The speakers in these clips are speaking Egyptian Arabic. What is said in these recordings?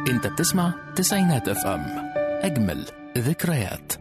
انت بتسمع تسعينات اف ام اجمل ذكريات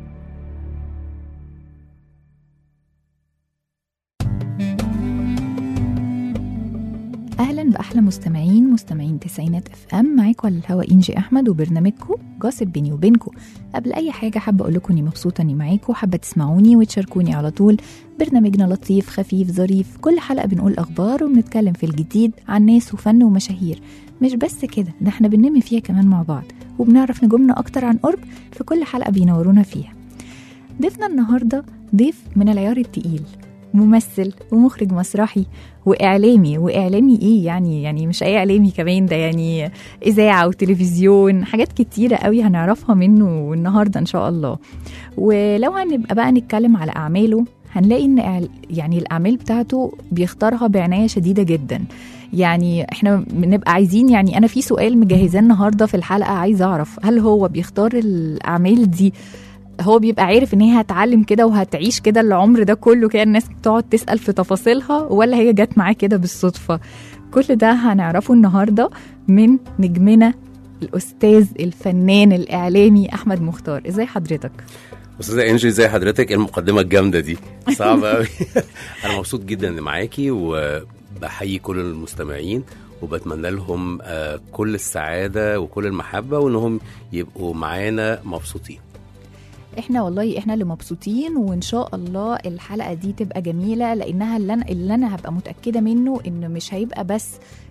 اهلا باحلى مستمعين مستمعين تسعينات اف ام معاكم على الهوا انجي احمد وبرنامجكم جاسب بيني وبينكم قبل اي حاجه حابه اقول لكم اني مبسوطه اني معاكم حابه تسمعوني وتشاركوني على طول برنامجنا لطيف خفيف ظريف كل حلقه بنقول اخبار وبنتكلم في الجديد عن ناس وفن ومشاهير مش بس كده ده احنا بننمي فيها كمان مع بعض وبنعرف نجومنا اكتر عن قرب في كل حلقه بينورونا فيها ضيفنا النهارده ضيف من العيار التقيل ممثل ومخرج مسرحي واعلامي واعلامي ايه يعني يعني مش اي اعلامي كمان ده يعني اذاعه وتلفزيون حاجات كتيره قوي هنعرفها منه النهارده ان شاء الله ولو هنبقى بقى نتكلم على اعماله هنلاقي ان إعل- يعني الاعمال بتاعته بيختارها بعنايه شديده جدا يعني احنا بنبقى عايزين يعني انا في سؤال مجهزاه النهارده في الحلقه عايزه اعرف هل هو بيختار الاعمال دي هو بيبقى عارف ان هي هتعلم كده وهتعيش كده العمر ده كله كده الناس بتقعد تسال في تفاصيلها ولا هي جت معاه كده بالصدفه كل ده هنعرفه النهارده من نجمنا الاستاذ الفنان الاعلامي احمد مختار ازاي حضرتك استاذه انجي ازي حضرتك إيه المقدمه الجامده دي صعبه قوي انا مبسوط جدا اني معاكي وبحيي كل المستمعين وبتمنى لهم آه، كل السعاده وكل المحبه وانهم يبقوا معانا مبسوطين احنا والله احنا اللي مبسوطين وان شاء الله الحلقه دي تبقى جميله لانها اللي انا, اللي أنا هبقى متاكده منه انه مش هيبقى بس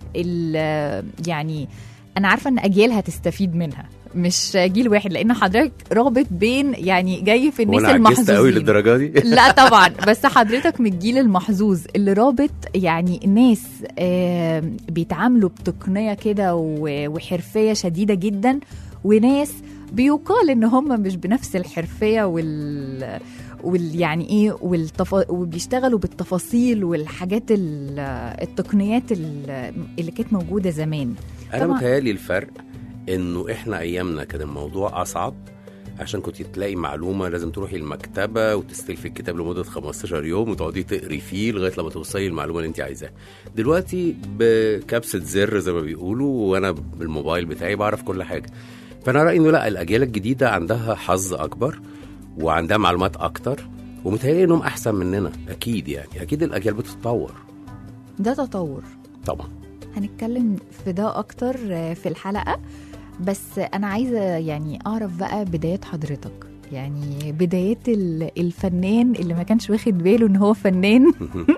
ال- يعني انا عارفه ان اجيال هتستفيد منها مش جيل واحد لان حضرتك رابط بين يعني جاي في الناس وانا عجزت قوي المحظوظين للدرجه دي لا طبعا بس حضرتك من الجيل المحظوظ اللي رابط يعني ناس آه، بيتعاملوا بتقنيه كده و- وحرفيه شديده جدا وناس بيقال ان هم مش بنفس الحرفيه وال وال يعني ايه والتف... وبيشتغلوا بالتفاصيل والحاجات ال... التقنيات ال- اللي كانت موجوده زمان انا طبعاً. متهيألي الفرق انه احنا ايامنا كان الموضوع اصعب عشان كنت تلاقي معلومه لازم تروحي المكتبه وتستلفي الكتاب لمده 15 يوم وتقعدي تقري فيه لغايه لما توصلي المعلومه اللي انت عايزاها دلوقتي بكبسه زر زي ما بيقولوا وانا بالموبايل بتاعي بعرف كل حاجه فانا رايي انه لا الاجيال الجديده عندها حظ اكبر وعندها معلومات اكتر ومتهيألي انهم احسن مننا اكيد يعني اكيد الاجيال بتتطور ده تطور طبعا هنتكلم في ده اكتر آه، في الحلقه بس انا عايزه يعني اعرف بقى بدايات حضرتك يعني بدايات ال- الفنان اللي ما كانش واخد باله ان هو فنان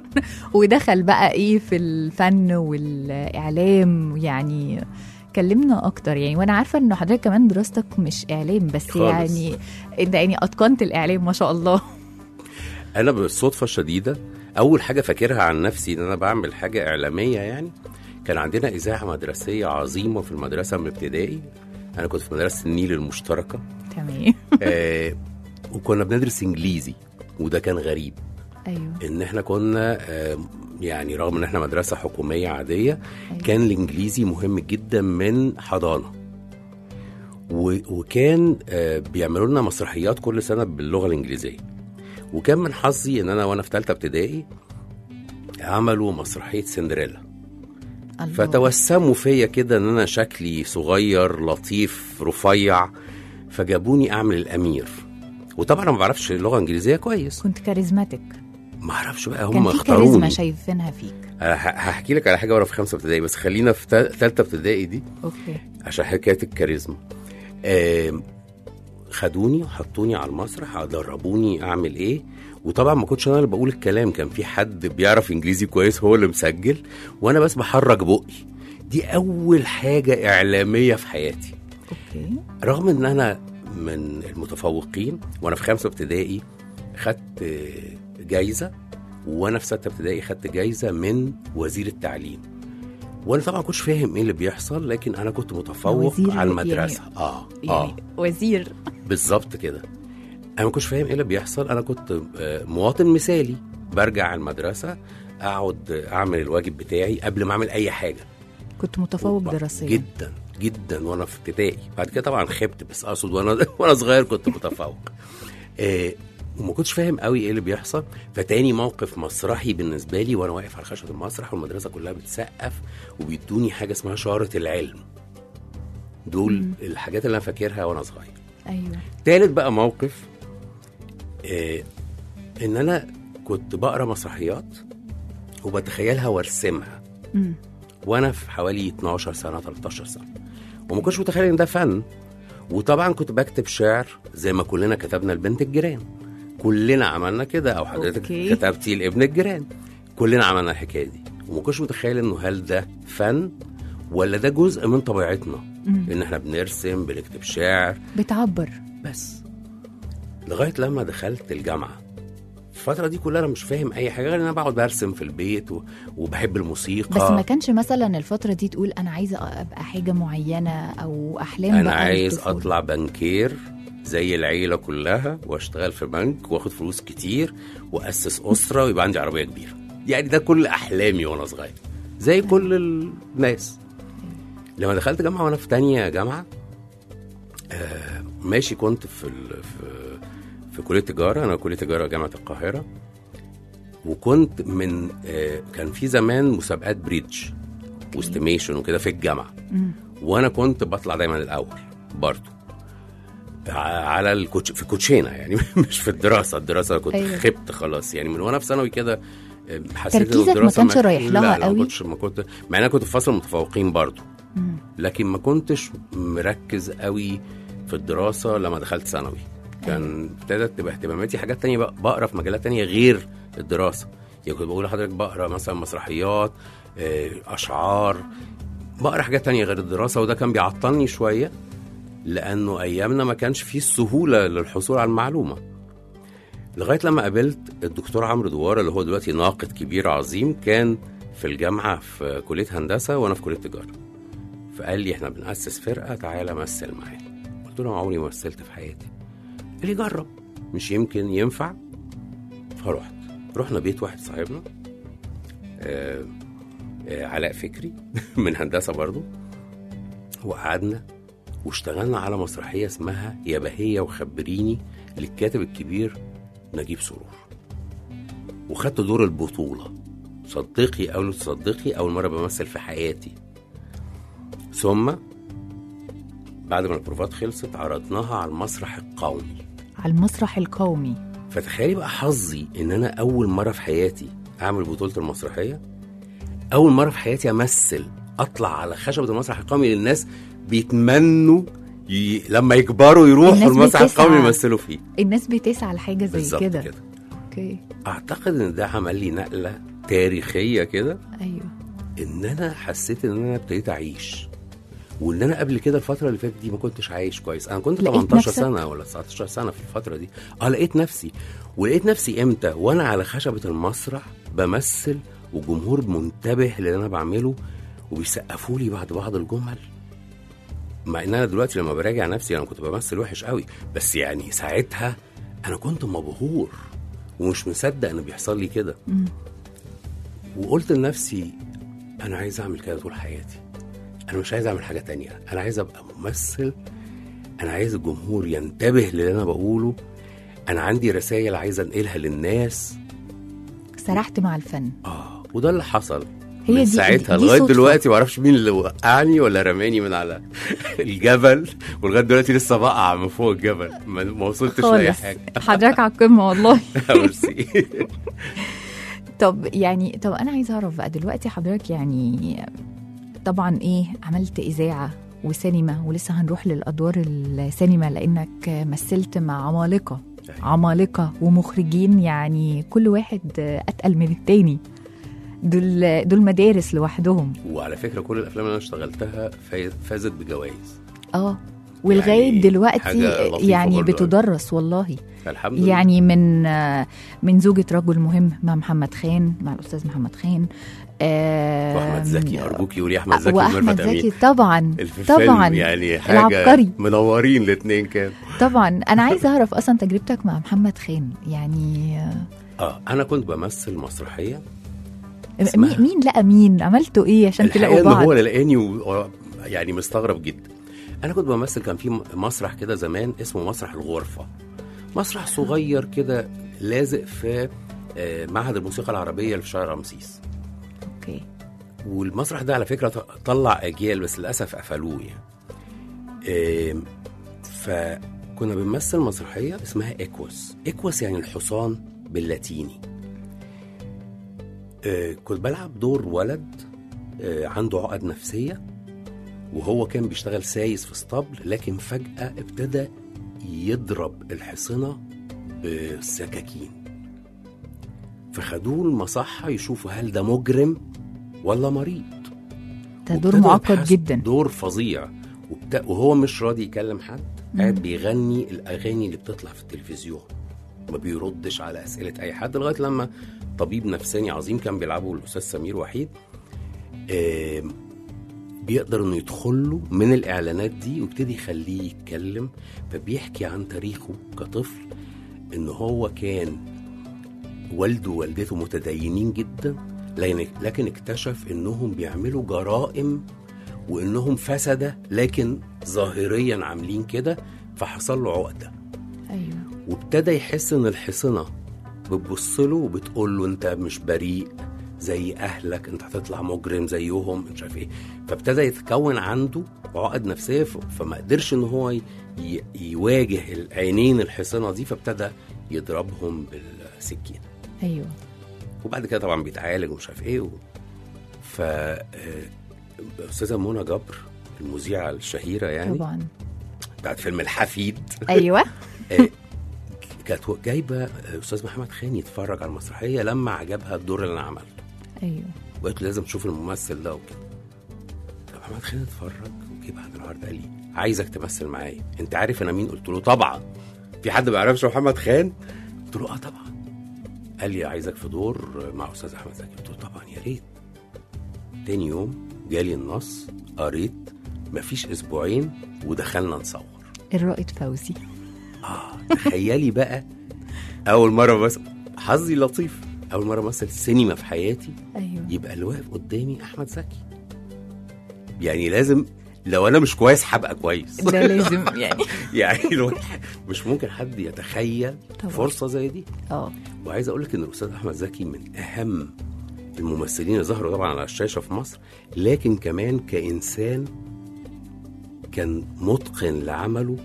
ودخل بقى ايه في الفن والاعلام يعني كلمنا اكتر يعني وانا عارفه ان حضرتك كمان دراستك مش اعلام بس خالص. يعني انت يعني اتقنت الاعلام ما شاء الله انا بالصدفه الشديده اول حاجه فاكرها عن نفسي ان انا بعمل حاجه اعلاميه يعني كان عندنا اذاعه مدرسيه عظيمه في المدرسه من ابتدائي انا كنت في مدرسه النيل المشتركه تمام آه وكنا بندرس انجليزي وده كان غريب ايوه ان احنا كنا آه يعني رغم ان احنا مدرسه حكوميه عاديه أيوة. كان الانجليزي مهم جدا من حضانه و- وكان آه، بيعملوا لنا مسرحيات كل سنه باللغه الانجليزيه وكان من حظي ان انا وانا في ثالثه ابتدائي عملوا مسرحيه سندريلا الله. فتوسموا فيا كده ان انا شكلي صغير لطيف رفيع فجابوني اعمل الامير وطبعا انا ما بعرفش اللغه الانجليزيه كويس كنت كاريزماتيك ما اعرفش بقى كان هم في كاريزما اختاروني شايفينها فيك أنا ه- هحكي لك على حاجه وانا في خمسه ابتدائي بس خلينا في تا- ثالثه ابتدائي دي اوكي عشان حكايه الكاريزما آم، خدوني وحطوني على المسرح دربوني اعمل ايه وطبعا ما كنتش انا اللي بقول الكلام كان في حد بيعرف انجليزي كويس هو اللي مسجل وانا بس بحرك بقي دي اول حاجه اعلاميه في حياتي اوكي رغم ان انا من المتفوقين وانا في خمسه ابتدائي خدت آه، جايزه وانا في سته ابتدائي خدت جايزه من وزير التعليم وانا طبعا كنتش فاهم ايه اللي بيحصل لكن انا كنت متفوق وزير على يعني- المدرسه اه اه يعني وزير بالظبط كده انا ما كنتش فاهم ايه اللي بيحصل انا كنت آه، مواطن مثالي برجع المدرسه اقعد اعمل الواجب بتاعي قبل ما اعمل اي حاجه كنت متفوق وب- دراسيا جدا جدا وانا في ابتدائي بعد كده طبعا خبت بس اقصد وانا وانا صغير كنت متفوق آه وما كنتش فاهم قوي ايه اللي بيحصل فتاني موقف مسرحي بالنسبه لي وانا واقف على خشبه المسرح والمدرسه كلها بتسقف وبيدوني حاجه اسمها شاره العلم دول مم. الحاجات اللي انا فاكرها وانا صغير ايوه تالت بقى موقف آه ان انا كنت بقرا مسرحيات وبتخيلها وارسمها مم. وانا في حوالي 12 سنه 13 سنه وما كنتش متخيل ان ده فن وطبعا كنت بكتب شعر زي ما كلنا كتبنا لبنت الجيران كلنا عملنا كده او حضرتك أوكي. كتبتي لابن الجيران كلنا عملنا الحكايه دي وما كنتش متخيل انه هل ده فن ولا ده جزء من طبيعتنا مم. ان احنا بنرسم بنكتب شعر بتعبر بس لغايه لما دخلت الجامعه الفترة دي كلها أنا مش فاهم أي حاجة غير إن أنا بقعد برسم في البيت و... وبحب الموسيقى بس ما كانش مثلا الفترة دي تقول أنا عايزة أبقى حاجة معينة أو أحلام انا بقى عايز للطفولة. اطلع بنكير زي العيله كلها واشتغل في بنك واخد فلوس كتير واسس اسره ويبقى عندي عربيه كبيره يعني ده كل احلامي وانا صغير زي كل الناس لما دخلت جامعه وانا في تانية جامعه آه ماشي كنت في ال... في في كليه تجاره انا كليه تجاره جامعه القاهره وكنت من آه كان في زمان مسابقات بريدج واستيميشن وكده في الجامعه مم. وانا كنت بطلع دايما الاول برضو ع- على الكوتش في كوتشينه يعني مش في الدراسه الدراسه كنت أيوة. أيوة. خبت خلاص يعني من وانا في ثانوي كده أم، حسيت إن تركيزك ما الدراسة كانش رايح لها لا لا قوي؟ ما كنتش ما كنت مع إن انا كنت في فصل متفوقين برضو مم. لكن ما كنتش مركز قوي في الدراسه لما دخلت ثانوي كان ابتدت تبقى اهتماماتي حاجات تانية بقى بقرا في مجالات تانية غير الدراسه يعني كنت بقول لحضرتك بقرا مثلا مسرحيات آه، اشعار بقرا حاجات تانية غير الدراسه وده كان بيعطلني شويه لانه ايامنا ما كانش فيه السهوله للحصول على المعلومه لغايه لما قابلت الدكتور عمرو دواره اللي هو دلوقتي ناقد كبير عظيم كان في الجامعه في كليه هندسه وانا في كليه تجاره فقال لي احنا بنأسس فرقه تعالى مثل معانا قلت له أنا عمري ما مثلت في حياتي قال لي جرب مش يمكن ينفع فرحت رحنا بيت واحد صاحبنا آه آه علاء فكري من هندسه برضو وقعدنا واشتغلنا على مسرحيه اسمها يا بهيه وخبريني للكاتب الكبير نجيب سرور وخدت دور البطوله صدقي او لا تصدقي اول مره بمثل في حياتي ثم بعد ما البروفات خلصت عرضناها على المسرح القومي على المسرح القومي فتخيلي بقى حظي ان انا اول مره في حياتي اعمل بطوله المسرحيه اول مره في حياتي امثل اطلع على خشبه المسرح القومي للناس بيتمنوا ي... لما يكبروا يروحوا الناس المسرح بتسعى. القومي يمثلوا فيه الناس بتسعى لحاجة زي بالظبط كده كده اوكي اعتقد ان ده عمل لي نقله تاريخيه كده ايوه ان انا حسيت ان انا ابتديت اعيش وان انا قبل كده الفتره اللي فاتت دي ما كنتش عايش كويس انا كنت لقيت 18 نفسك؟ سنه ولا 19 سنه في الفتره دي اه لقيت نفسي ولقيت نفسي امتى وانا على خشبه المسرح بمثل وجمهور منتبه للي انا بعمله وبيسقفوا لي بعد بعض الجمل مع ان انا دلوقتي لما براجع نفسي انا كنت بمثل وحش قوي بس يعني ساعتها انا كنت مبهور ومش مصدق ان بيحصل لي كده مم. وقلت لنفسي انا عايز اعمل كده طول حياتي انا مش عايز اعمل حاجه تانية انا عايز ابقى ممثل انا عايز الجمهور ينتبه للي انا بقوله انا عندي رسائل عايز انقلها للناس سرحت مع الفن اه وده اللي حصل هي من دي- ساعتها دي لغايه صدفة. دلوقتي ما اعرفش مين اللي وقعني ولا رماني من على الجبل ولغايه دلوقتي لسه بقع من فوق الجبل ما ما وصلتش لاي خالص حاجه حضرتك على القمة والله ميرسي طب يعني طب انا عايزه اعرف بقى دلوقتي حضرتك يعني طبعا ايه عملت اذاعه وسينما ولسه هنروح للادوار السينما لانك مثلت مع عمالقه عمالقه ومخرجين يعني كل واحد اتقل من التاني دول دول مدارس لوحدهم وعلى فكره كل الافلام اللي انا اشتغلتها فاز- فازت بجوائز اه ولغايه يعني دلوقتي حاجة لطيفة يعني برضه. بتدرس والله فالحمد لله يعني من آه، من زوجة رجل مهم مع محمد خان مع الأستاذ محمد خان آه، واحمد زكي ارجوك يقولي احمد زكي وأحمد وميرفت زكي امين طبعا اللي في طبعا الفيلم يعني حاجه العبقري. منورين الاثنين كانوا طبعا أنا عايزة أعرف أصلا تجربتك مع محمد خان يعني آه، اه انا كنت بمثل مسرحيه اسمها- مين مين لقى مين عملتوا إيه عشان الحقيقه تلاقوا ان بعض هو اللي لقاني و... و- يعني مستغرب جدا انا كنت بمثل كان في م- مسرح كده زمان اسمه مسرح الغرفه مسرح صغير كده لازق في آه، معهد الموسيقى العربيه اللي في شارع رمسيس أوكي والمسرح ده على فكره ط- طلع اجيال بس للاسف قفلوه يعني آم، فكنا بنمثل مسرحيه اسمها اكوس اكوس يعني الحصان باللاتيني آه، كنت بلعب دور ولد آه، عنده عقد نفسيه وهو كان بيشتغل سايس في اسطبل لكن فجاه ابتدى يضرب الحصنه بسكاكين فخدوه المصحة يشوفوا هل ده مجرم ولا مريض ده دور وابتدوا معقد يبحثوا جدا دور فظيع وبت... وهو مش راضي يكلم حد قاعد بيغني الاغاني اللي بتطلع في التلفزيون ما بيردش على اسئله اي حد لغايه لما طبيب نفساني عظيم كان بيلعبه الاستاذ سمير وحيد آم، بيقدر انه يدخل له من الاعلانات دي ويبتدي يخليه يتكلم فبيحكي عن تاريخه كطفل ان هو كان والده ووالدته متدينين جدا لكن- لكن اكتشف انهم بيعملوا جرائم وانهم فسده لكن ظاهريا عاملين كده فحصل له عقده ايوه وابتدى يحس ان الحصنه بتبص له وبتقول له انت مش بريء زي اهلك انت هتطلع مجرم زيهم مش عارف ايه فابتدى يتكون عنده عقد نفسيه ف- فما قدرش ان هو ي- ي- يواجه العينين الحصنه دي فابتدى يضربهم بالسكين ايوه وبعد كده طبعا بيتعالج ومش عارف ايه و... ف آه، استاذه منى جبر المذيعه الشهيره يعني طبعا بتاعت فيلم الحفيد ايوه آه، كانت جايبه استاذ محمد خان يتفرج على المسرحيه لما عجبها الدور اللي انا عملته ايوه وقالت له لازم تشوف الممثل ده وكده فمحمد خان اتفرج وجه بعد العرض قال لي عايزك تمثل معايا انت عارف انا مين قلت له طبعا في حد ما يعرفش محمد خان قلت له اه طبعا قال لي عايزك في دور مع استاذ احمد زكي قلت له طبعا يا ريت تاني يوم جالي النص قريت مفيش اسبوعين ودخلنا نصور الرائد فوزي اه تخيلي بقى اول مره بس حظي لطيف اول مره مثل سينما في حياتي ايوه يبقى اللي واقف قدامي احمد زكي يعني لازم لو انا مش كويس هبقى كويس ده لازم يعني يعني الواحد مش ممكن حد يتخيل طبعا. فرصه زي دي اه وعايز اقول لك ان الاستاذ احمد زكي من اهم الممثلين اللي ظهروا طبعا على الشاشه في مصر لكن كمان كانسان كان متقن لعمله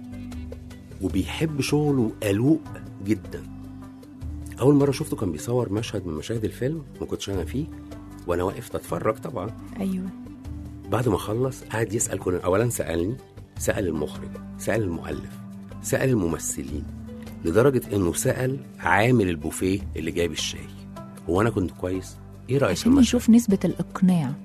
وبيحب شغله قلوق جدا اول مره شفته كان بيصور مشهد من مشاهد الفيلم ما كنتش انا فيه وانا واقف اتفرج طبعا ايوه بعد ما خلص قعد يسال كل اولا سالني سال المخرج سال المؤلف سال الممثلين لدرجه انه سال عامل البوفيه اللي جايب الشاي هو انا كنت كويس ايه رايك في عشان المشهد؟ يشوف نسبة الإقناع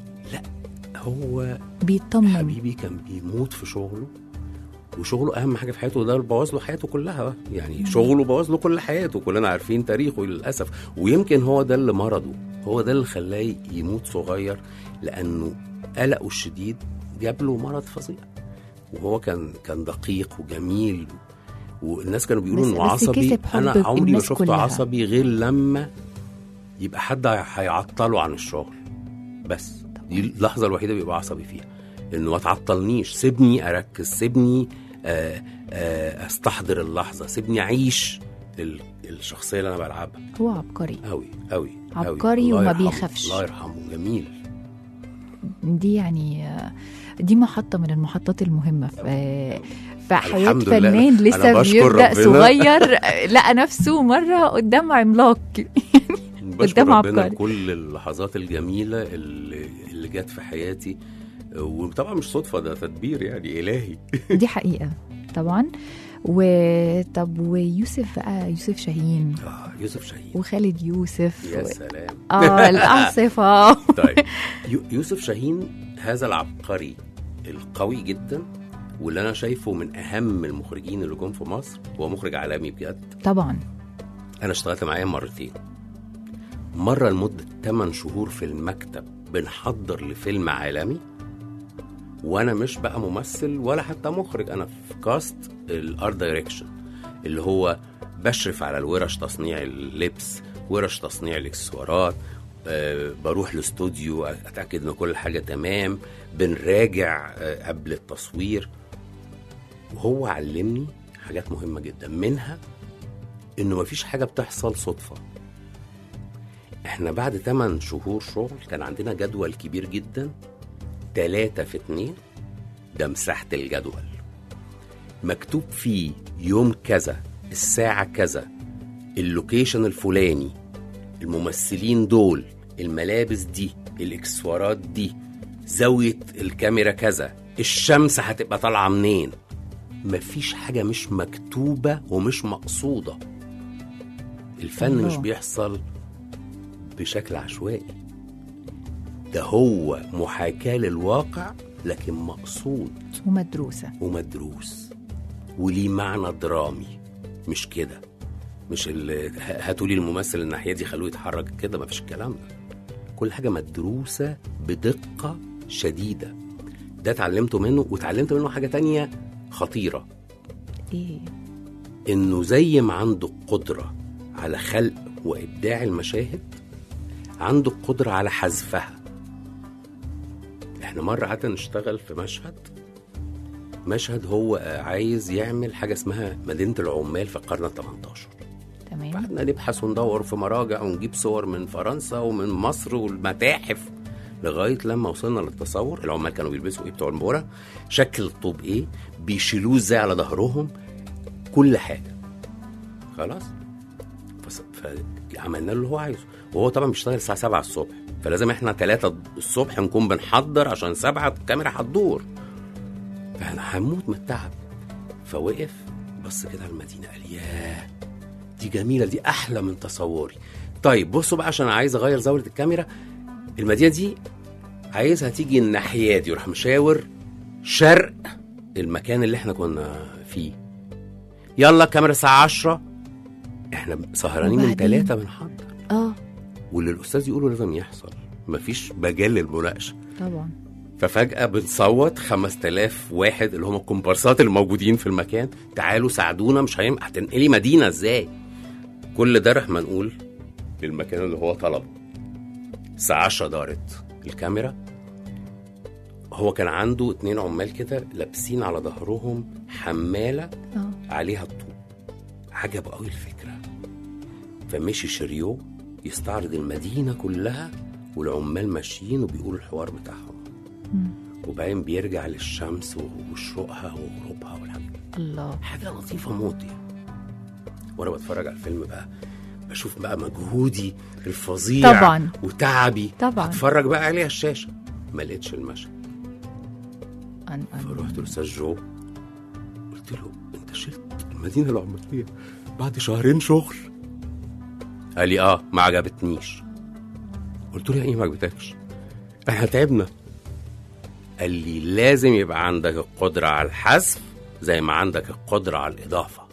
هو بيطمن حبيبي كان بيموت في شغله وشغله اهم حاجه في حياته وده اللي بوظ له حياته كلها يعني شغله بوظ له كل حياته كلنا عارفين تاريخه للاسف ويمكن هو ده اللي مرضه هو ده اللي خلاه يموت صغير لانه قلقه الشديد جاب له مرض فظيع وهو كان كان دقيق وجميل والناس كانوا بيقولوا بس- انه بس عصبي كسب حب انا عمري ما الناس شفته كلها. عصبي غير لما يبقى حد هيعطله عن الشغل بس دي اللحظه الوحيده بيبقى عصبي فيها انه ما تعطلنيش سيبني اركز سيبني آه، آه، استحضر اللحظه سيبني اعيش ال- الشخصيه اللي انا بلعبها هو عبقري قوي قوي عبقري وما بيخافش. الله يرحمه جميل دي يعني آه، دي محطة من المحطات المهمة في آه، في حياة الحمد لله. فنان أنا لسه بشكر بيبدأ ربنا. صغير آه، لقى نفسه مرة قدام عملاق بشكر قدام ربنا عبقري. كل اللحظات الجميله اللي, اللي جت في حياتي وطبعا مش صدفه ده تدبير يعني الهي دي حقيقة طبعا وطب ويوسف بقى يوسف شاهين آه يوسف شاهين وخالد يوسف يا و... سلام اه العاصفة طيب يو- يوسف شاهين هذا العبقري القوي جدا واللي انا شايفه من اهم المخرجين اللي جم في مصر هو مخرج عالمي بجد طبعا انا اشتغلت معاه مرتين مره لمده 8 شهور في المكتب بنحضر لفيلم عالمي وانا مش بقى ممثل ولا حتى مخرج انا في كاست الارت دايركشن اللي هو بشرف على الورش تصنيع اللبس ورش تصنيع الاكسسوارات أه بروح الاستوديو اتاكد ان كل حاجه تمام بنراجع أه قبل التصوير وهو علمني حاجات مهمه جدا منها انه مفيش حاجه بتحصل صدفه احنا بعد 8 شهور شغل كان عندنا جدول كبير جدا تلاتة في اتنين ده مساحة الجدول مكتوب فيه يوم كذا الساعة كذا اللوكيشن الفلاني الممثلين دول الملابس دي الاكسسوارات دي زاوية الكاميرا كذا الشمس هتبقى طالعة منين مفيش حاجة مش مكتوبة ومش مقصودة الفن الله. مش بيحصل بشكل عشوائي ده هو محاكاة للواقع لكن مقصود ومدروسة ومدروس وليه معنى درامي مش كده مش اللي هاتوا لي الممثل الناحيه دي خلوه يتحرك كده مفيش الكلام ده كل حاجه مدروسه بدقه شديده ده اتعلمته منه واتعلمت منه حاجه تانية خطيره ايه انه زي ما عنده قدره على خلق وابداع المشاهد عنده القدره على حذفها احنا مره قعدنا نشتغل في مشهد مشهد هو عايز يعمل حاجه اسمها مدينه العمال في القرن ال 18 تمام قعدنا نبحث وندور في مراجع ونجيب صور من فرنسا ومن مصر والمتاحف لغايه لما وصلنا للتصور العمال كانوا بيلبسوا ايه بتوع المبوره شكل الطوب ايه بيشيلوه ازاي على ظهرهم كل حاجه خلاص فس- فعملنا له اللي هو عايزه وهو طبعا بيشتغل الساعه 7 الصبح فلازم احنا 3 الصبح نكون بنحضر عشان 7 الكاميرا هتدور فاحنا هنموت من التعب فوقف بص كده على المدينه قال ياه دي جميله دي احلى من تصوري طيب بصوا بقى عشان عايز اغير زاويه الكاميرا المدينه دي عايزها تيجي الناحيه دي وراح مشاور شرق المكان اللي احنا كنا فيه يلا كاميرا الساعه 10 احنا سهرانين من وبعدين؟ ثلاثة بنحضر اه واللي الاستاذ يقوله لازم يحصل مفيش مجال للمناقشه طبعا ففجأة بنصوت 5000 واحد اللي هم الكومبارسات الموجودين في المكان تعالوا ساعدونا مش هينفع هتنقلي مدينة ازاي كل ده راح منقول للمكان اللي هو طلبه الساعة 10 دارت الكاميرا هو كان عنده اتنين عمال كده لابسين على ظهرهم حمالة اه عليها الطوب عجب قوي الفكرة فمشي شريو يستعرض المدينة كلها والعمال ماشيين وبيقولوا الحوار بتاعهم مم. وبعدين بيرجع للشمس وشروقها وغروبها والحاجات الله حاجة لطيفة موت يعني وأنا بتفرج على الفيلم بقى بشوف بقى مجهودي الفظيع طبعاً. وتعبي طبعاً. اتفرج بقى عليها الشاشة ما لقيتش المشهد أن أن فرحت لأستاذ جو قلت له أنت شلت المدينة العمالية بعد شهرين شغل قال لي اه ما عجبتنيش قلت له يعني ايه ما عجبتكش احنا تعبنا قال لي لازم يبقى عندك القدرة على الحذف زي ما عندك القدرة على الإضافة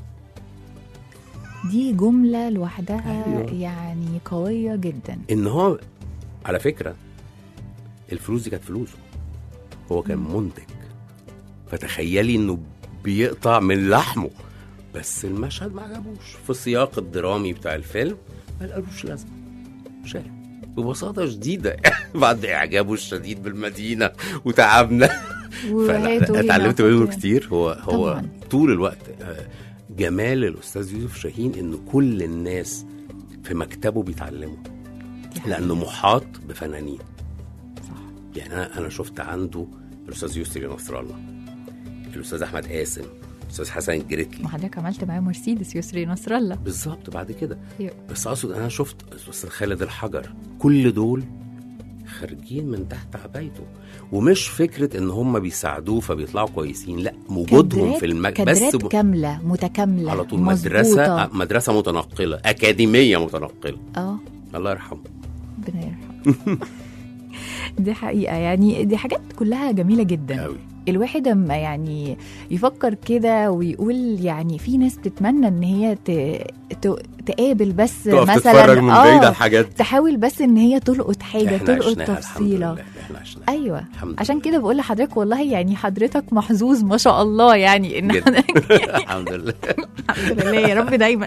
دي جملة لوحدها أيوة. يعني قوية جدا إن هو على فكرة الفلوس دي كانت فلوسه هو كان منتج فتخيلي إنه بيقطع من لحمه بس المشهد ما عجبوش في السياق الدرامي بتاع الفيلم ما لقالوش لازمة شال ببساطة شديدة بعد إعجابه الشديد بالمدينة وتعبنا وهاتوا فلا هنا اتعلمت منه وحطوا- كتير هو هو طبعاً. طول الوقت آه، جمال الاستاذ يوسف شاهين ان كل الناس في مكتبه بيتعلموا دي حقيقة. لانه محاط بفنانين صح يعني انا انا شفت عنده الاستاذ يسري نصر الله الاستاذ احمد قاسم الاستاذ حسن الجريتلي ما حضرتك عملت معاه مرسيدس يسري نصر الله بالظبط بعد كده أيوة. بس اقصد انا شفت الاستاذ خالد الحجر كل دول خارجين من تحت عبايته ومش فكره ان هم بيساعدوه فبيطلعوا كويسين لا وجودهم كادرات- في المك كادرات بس م- كاملة متكاملة على طول مظبوطة. مدرسه مدرسه متنقله اكاديميه متنقله اه الله يرحمه ربنا يرحمه دي حقيقة يعني دي حاجات كلها جميلة جدا قوي الواحد اما يعني يفكر كده ويقول يعني في ناس تتمنى ان هي ت... ت... تقابل بس تقف مثلا تتفرج من بعيد على اه الحاجات دي. تحاول بس ان هي تلقط حاجة احنا تلقط عشناها الحمد تفصيلة لله احنا عشناها ايوه الحمد عشان لله. كده بقول لحضرتك والله يعني حضرتك محظوظ ما شاء الله يعني ان جدا. حضرتك الحمد لله الحمد لله يا رب دايما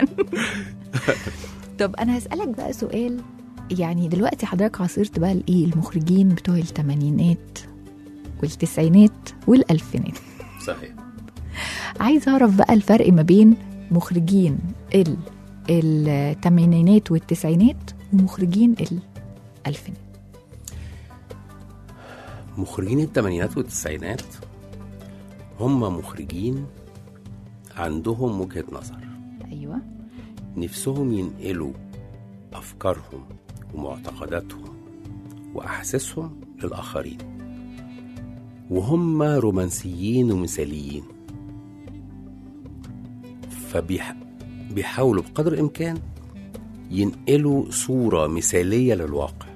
طب انا هسألك بقى سؤال يعني دلوقتي حضرتك عاصرت بقى الايه المخرجين بتوع الثمانينات والتسعينات والالفينات صحيح عايز اعرف بقى الفرق ما بين مخرجين ال الثمانينات والتسعينات ومخرجين الالفينات مخرجين الثمانينات والتسعينات هم مخرجين عندهم وجهة نظر ايوه نفسهم ينقلوا أفكارهم ومعتقداتهم وأحاسيسهم للآخرين وهم رومانسيين ومثاليين فبيحاولوا بقدر الإمكان ينقلوا صورة مثالية للواقع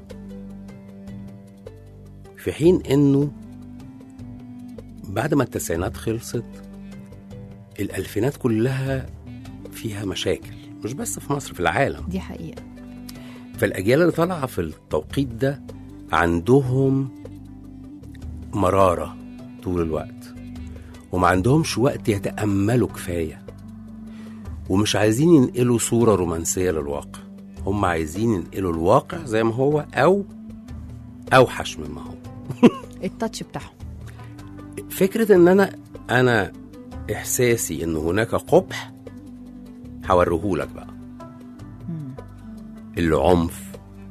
في حين إنه بعد ما التسعينات خلصت الألفينات كلها فيها مشاكل مش بس في مصر في العالم دي حقيقه فالأجيال اللي طالعة في التوقيت ده عندهم مرارة طول الوقت وما عندهمش وقت يتأملوا كفاية ومش عايزين ينقلوا صورة رومانسية للواقع هم عايزين ينقلوا الواقع زي ما هو أو أوحش مما هو التاتش بتاعهم فكرة إن أنا أنا إحساسي إن هناك قبح هوريهولك بقى مم. العنف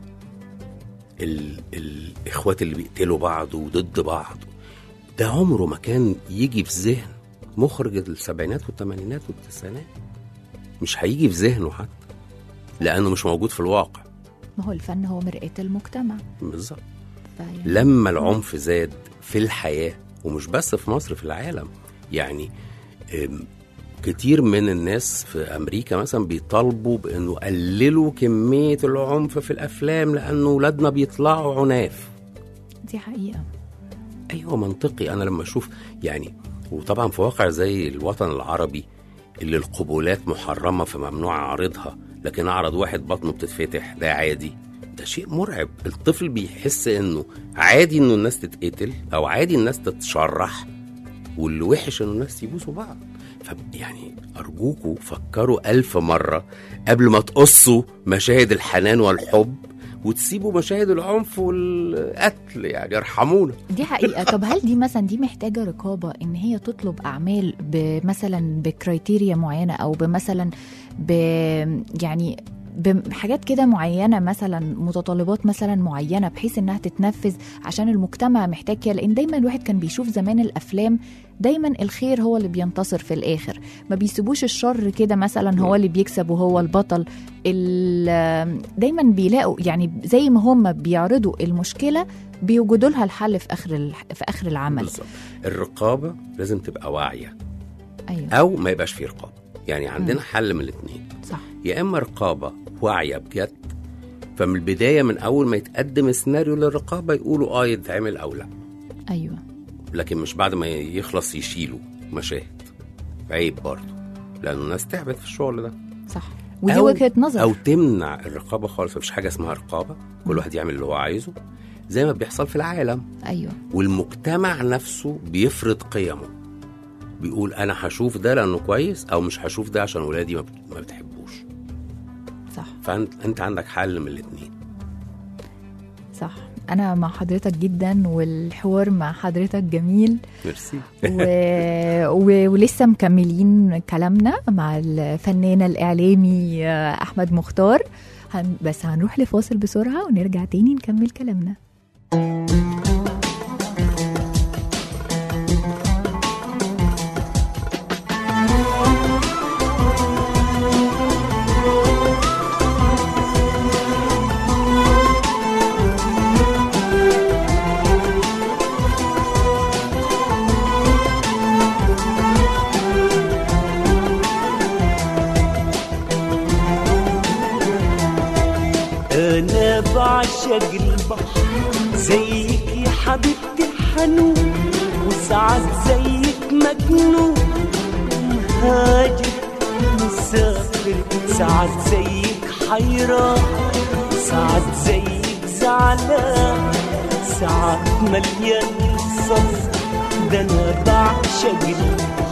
ال... الاخوات اللي بيقتلوا بعض وضد بعض ده عمره ما كان يجي في ذهن مخرج السبعينات والثمانينات والتسعينات مش هيجي في ذهنه حتى لانه مش موجود في الواقع ما هو الفن هو مرآة المجتمع بالظبط فيعني لما العنف زاد في الحياة ومش بس في مصر في العالم يعني أم، كتير من الناس في أمريكا مثلا بيطالبوا بأنه قللوا كمية العنف في الأفلام لأنه ولادنا بيطلعوا عناف دي حقيقه أيوة منطقي أنا لما أشوف يعني وطبعا في واقع زي الوطن العربي اللي القبولات محرمة فممنوع أعرضها لكن أعرض واحد بطنه بتتفتح ده عادي ده شيء مرعب الطفل بيحس إنه عادي إنه الناس تتقتل أو عادي الناس تتشرح واللي وحش إنه الناس يبوسوا بعض فيعني أرجوكوا فكروا ألف مرة قبل ما تقصوا مشاهد الحنان والحب وتسيبوا مشاهد العنف والقتل يعني ارحمونا دي حقيقة طب هل دي مثلا دي محتاجة رقابة ان هي تطلب اعمال مثلا بكرايتيريا معينة او بمثلا ب يعني بحاجات كده معينة مثلا متطلبات مثلا معينة بحيث انها تتنفذ عشان المجتمع محتاج كده لان دايما الواحد كان بيشوف زمان الافلام دايما الخير هو اللي بينتصر في الاخر ما بيسيبوش الشر كده مثلا هو اللي بيكسب وهو البطل ال- دايما بيلاقوا يعني زي ما هم بيعرضوا المشكله بيوجدوا لها الحل في اخر ال- في اخر العمل بالظبط الرقابة لازم تبقى واعية ايوه أو ما يبقاش فيه رقابة يعني عندنا حل من الاتنين صح يا إما رقابة واعية بجد فمن البداية من أول ما يتقدم السيناريو للرقابة يقولوا آه يتعمل أو لا ايوه لكن مش بعد ما يخلص يشيلوا مشاهد عيب برضه لأنه الناس تعبت في الشغل ده صح ودي أو- وجهه نظر أو تمنع الرقابة خالص مفيش حاجة اسمها رقابة كل واحد يعمل اللي هو عايزه زي ما بيحصل في العالم ايوه والمجتمع نفسه بيفرض قيمه بيقول انا هشوف ده لانه كويس او مش هشوف ده عشان ولادي ما بت- ما بتحبوش صح فانت انت عندك حل من الاثنين صح انا مع حضرتك جدا والحوار مع حضرتك جميل ميرسي و... و... ولسه مكملين كلامنا مع الفنانة الإعلامي آه، أحمد مختار هن... بس هنروح لفاصل بسرعة ونرجع تاني نكمل كلامنا انا بعشق البحر زيك يا حبيبتي الحنون وساعات زيك مجنون مهاجر مسافر ساعات زيك حيران ساعات زيك زعلان ساعات مليان الصف ده انا بعشق البحر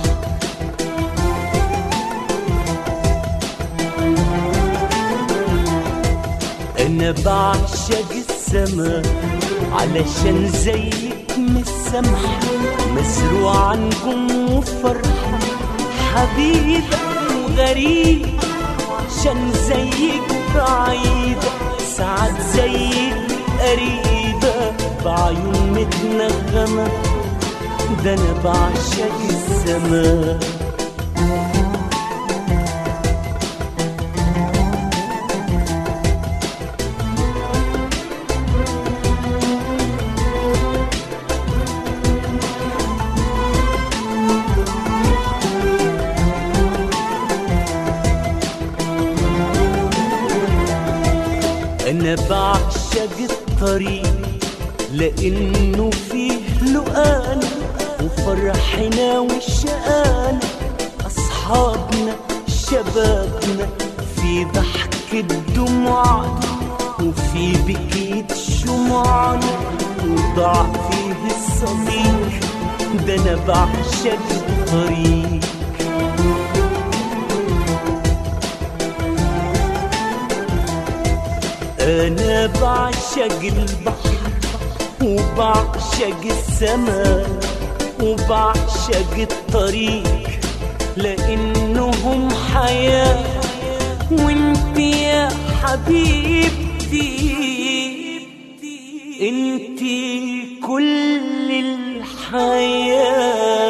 انا بعشق السما علشان زيك مش سامحة مسروع عنكم وفرحة حبيبة وغريب عشان زيك بعيدة ساعات زيك قريبة بعيون متنغمة ده انا بعشق السماء انا بعشق الطريق لانه فيه لقانا وفرحنا وشقانا اصحابنا شبابنا في ضحكة دموعنا وفي بكيت شموعنا وضاع فيه الصديق ده انا بعشق الطريق انا بعشق البحر وبعشق السماء وبعشق الطريق لانهم حياه وانت يا حبيبتي انت كل الحياه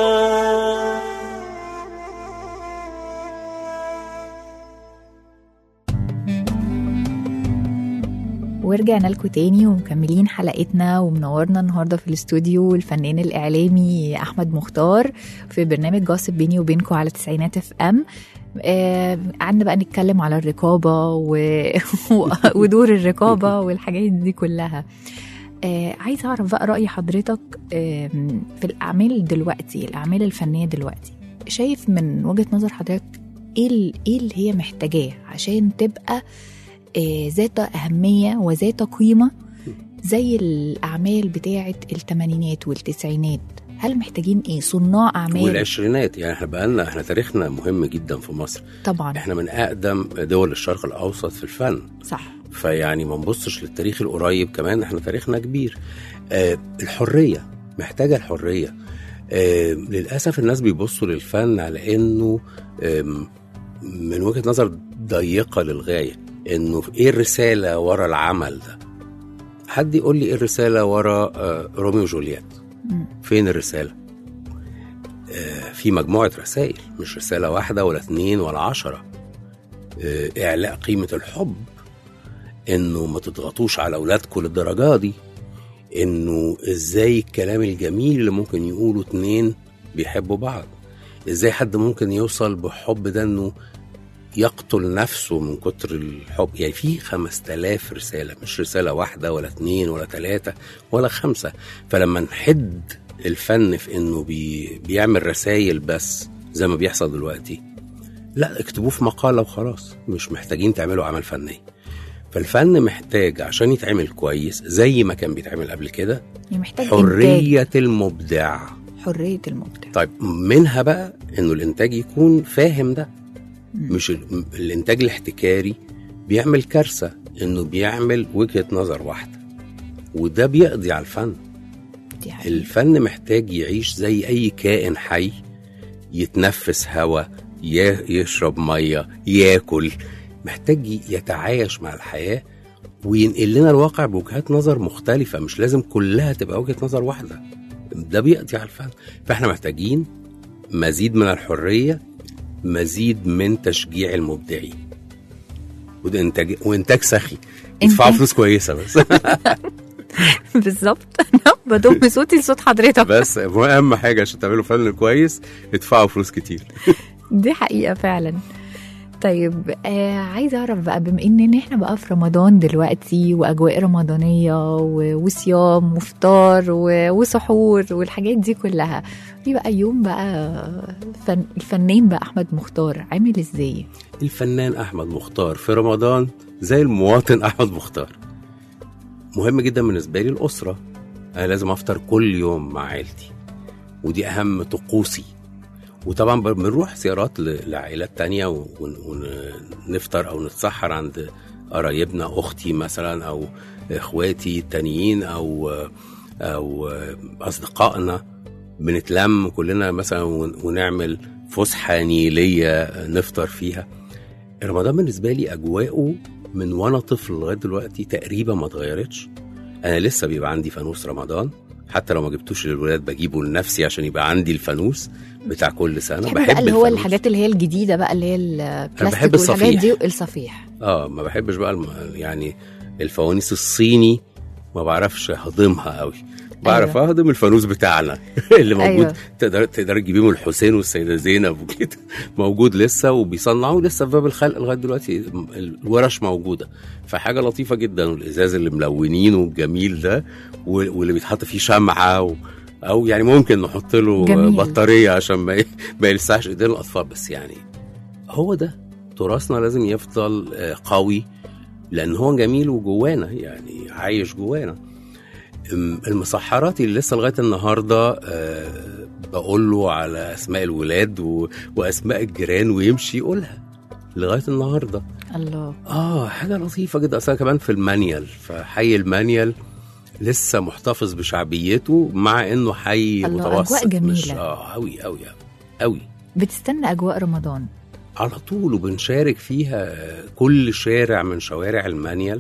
ورجعنا لكم تاني ومكملين حلقتنا ومنورنا النهارده في الاستوديو الفنان الاعلامي احمد مختار في برنامج جاسب بيني وبينكم على تسعينات اف ام آه قعدنا بقى نتكلم على الرقابه و... ودور الرقابه والحاجات دي كلها آه عايزه اعرف بقى راي حضرتك آه في الاعمال دلوقتي الاعمال الفنيه دلوقتي شايف من وجهه نظر حضرتك ايه ال- ايه اللي هي محتاجاه عشان تبقى آه، ذات أهمية وذات قيمة زي الأعمال بتاعة الثمانينات والتسعينات هل محتاجين إيه صناع أعمال والعشرينات يعني احنا بقالنا احنا تاريخنا مهم جدا في مصر طبعا احنا من اقدم دول الشرق الاوسط في الفن صح فيعني ما نبصش للتاريخ القريب كمان احنا تاريخنا كبير آه الحريه محتاجه الحريه آه للاسف الناس بيبصوا للفن على انه آم، من وجهه نظر ضيقه للغايه انه ايه الرساله ورا العمل ده حد يقول لي ايه الرساله ورا آه روميو وجولييت مم. فين الرساله آه في مجموعه رسائل مش رساله واحده ولا اتنين ولا عشرة آه اعلاء قيمه الحب انه ما تضغطوش على اولادكم للدرجه دي انه ازاي الكلام الجميل اللي ممكن يقوله اتنين بيحبوا بعض ازاي حد ممكن يوصل بالحب ده انه يقتل نفسه من كتر الحب يعني في خمس تلاف رسالة مش رسالة واحدة ولا اتنين ولا تلاتة ولا خمسة فلما نحد الفن في انه بي بيعمل رسائل بس زي ما بيحصل دلوقتي لا اكتبوه في مقالة وخلاص مش محتاجين تعملوا عمل فني فالفن محتاج عشان يتعمل كويس زي ما كان بيتعمل قبل كده يعني محتاج إنتاج حرية المبدع حرية المبدع طيب منها بقى انه الانتاج يكون فاهم ده مم. مش ال- الانتاج الاحتكاري بيعمل كارثه انه بيعمل وجهه نظر واحده وده بيقضي على الفن دي حقيقة. الفن محتاج يعيش زي اي كائن حي يتنفس هواء ي- يشرب ميه ياكل محتاج ي- يتعايش مع الحياه وينقل لنا الواقع بوجهات نظر مختلفه مش لازم كلها تبقى وجهه نظر واحده ده بيقضي على الفن فاحنا محتاجين مزيد من الحريه مزيد من تشجيع المبدعين وده انتاج وانتاج سخي يدفعوا إنتاج. فلوس كويسه بس بالظبط أنا بضم صوتي لصوت حضرتك بس اهم حاجه عشان تعملوا فن كويس ادفعوا فلوس كتير دي حقيقة فعلا طيب آه عايزة أعرف بقى بما إن إحنا بقى في رمضان دلوقتي وأجواء رمضانية و- وصيام وفطار و- وسحور والحاجات دي كلها في بقى يوم بقى فن الفنان بقى أحمد مختار عامل إزاي؟ الفنان احمد مختار في رمضان زي المواطن احمد مختار مهم جدا بالنسبه لي الاسره انا لازم افطر كل يوم مع عيلتي ودي اهم طقوسي وطبعا ب- بنروح زيارات ل- لعائلات تانية ون- ونفطر او نتسحر عند قرايبنا اختي مثلا او اخواتي التانيين او او اصدقائنا بنتلم كلنا مثلا ون- ونعمل فسحه نيليه نفطر فيها رمضان بالنسبه لي اجواءه من وانا طفل لغايه دلوقتي تقريبا ما اتغيرتش انا لسه بيبقى عندي فانوس رمضان حتى لو ما جبتوش للولاد بجيبه لنفسي عشان يبقى عندي الفانوس بتاع كل سنه بحب بقى اللي هو الفانوس. الحاجات اللي هي الجديده بقى اللي هي البلاستيك بحب والحاجات الصفيح. دي الصفيح اه ما بحبش بقى الم... يعني الفوانيس الصيني ما بعرفش هضمها قوي بعرف أيوة. اهضم الفانوس بتاعنا اللي موجود أيوة. أيوة. تقدر تقدر تجيبيه من الحسين والسيده زينب وكده موجود لسه وبيصنعوه لسه في باب الخلق لغايه دلوقتي الورش موجوده فحاجه لطيفه جدا والازاز اللي ملونينه الجميل ده و- واللي بيتحط فيه شمعه و... او يعني ممكن نحط له جميل. بطاريه عشان ما ي- ما يلسعش ايدين الاطفال بس يعني هو ده تراثنا لازم يفضل آه، قوي لان هو جميل وجوانا يعني عايش جوانا أم، المسحراتي اللي لسه لغايه النهارده آه، بقول له على اسماء الولاد و... واسماء الجيران ويمشي يقولها لغايه النهارده الله اه حاجه لطيفه جدا اصلا كمان في المانيال فحي المانيال لسه محتفظ بشعبيته مع انه حي الله، متوسط أجواء جميلة. مش اه قوي قوي قوي بتستنى اجواء رمضان على طول وبنشارك فيها كل شارع من شوارع المانيال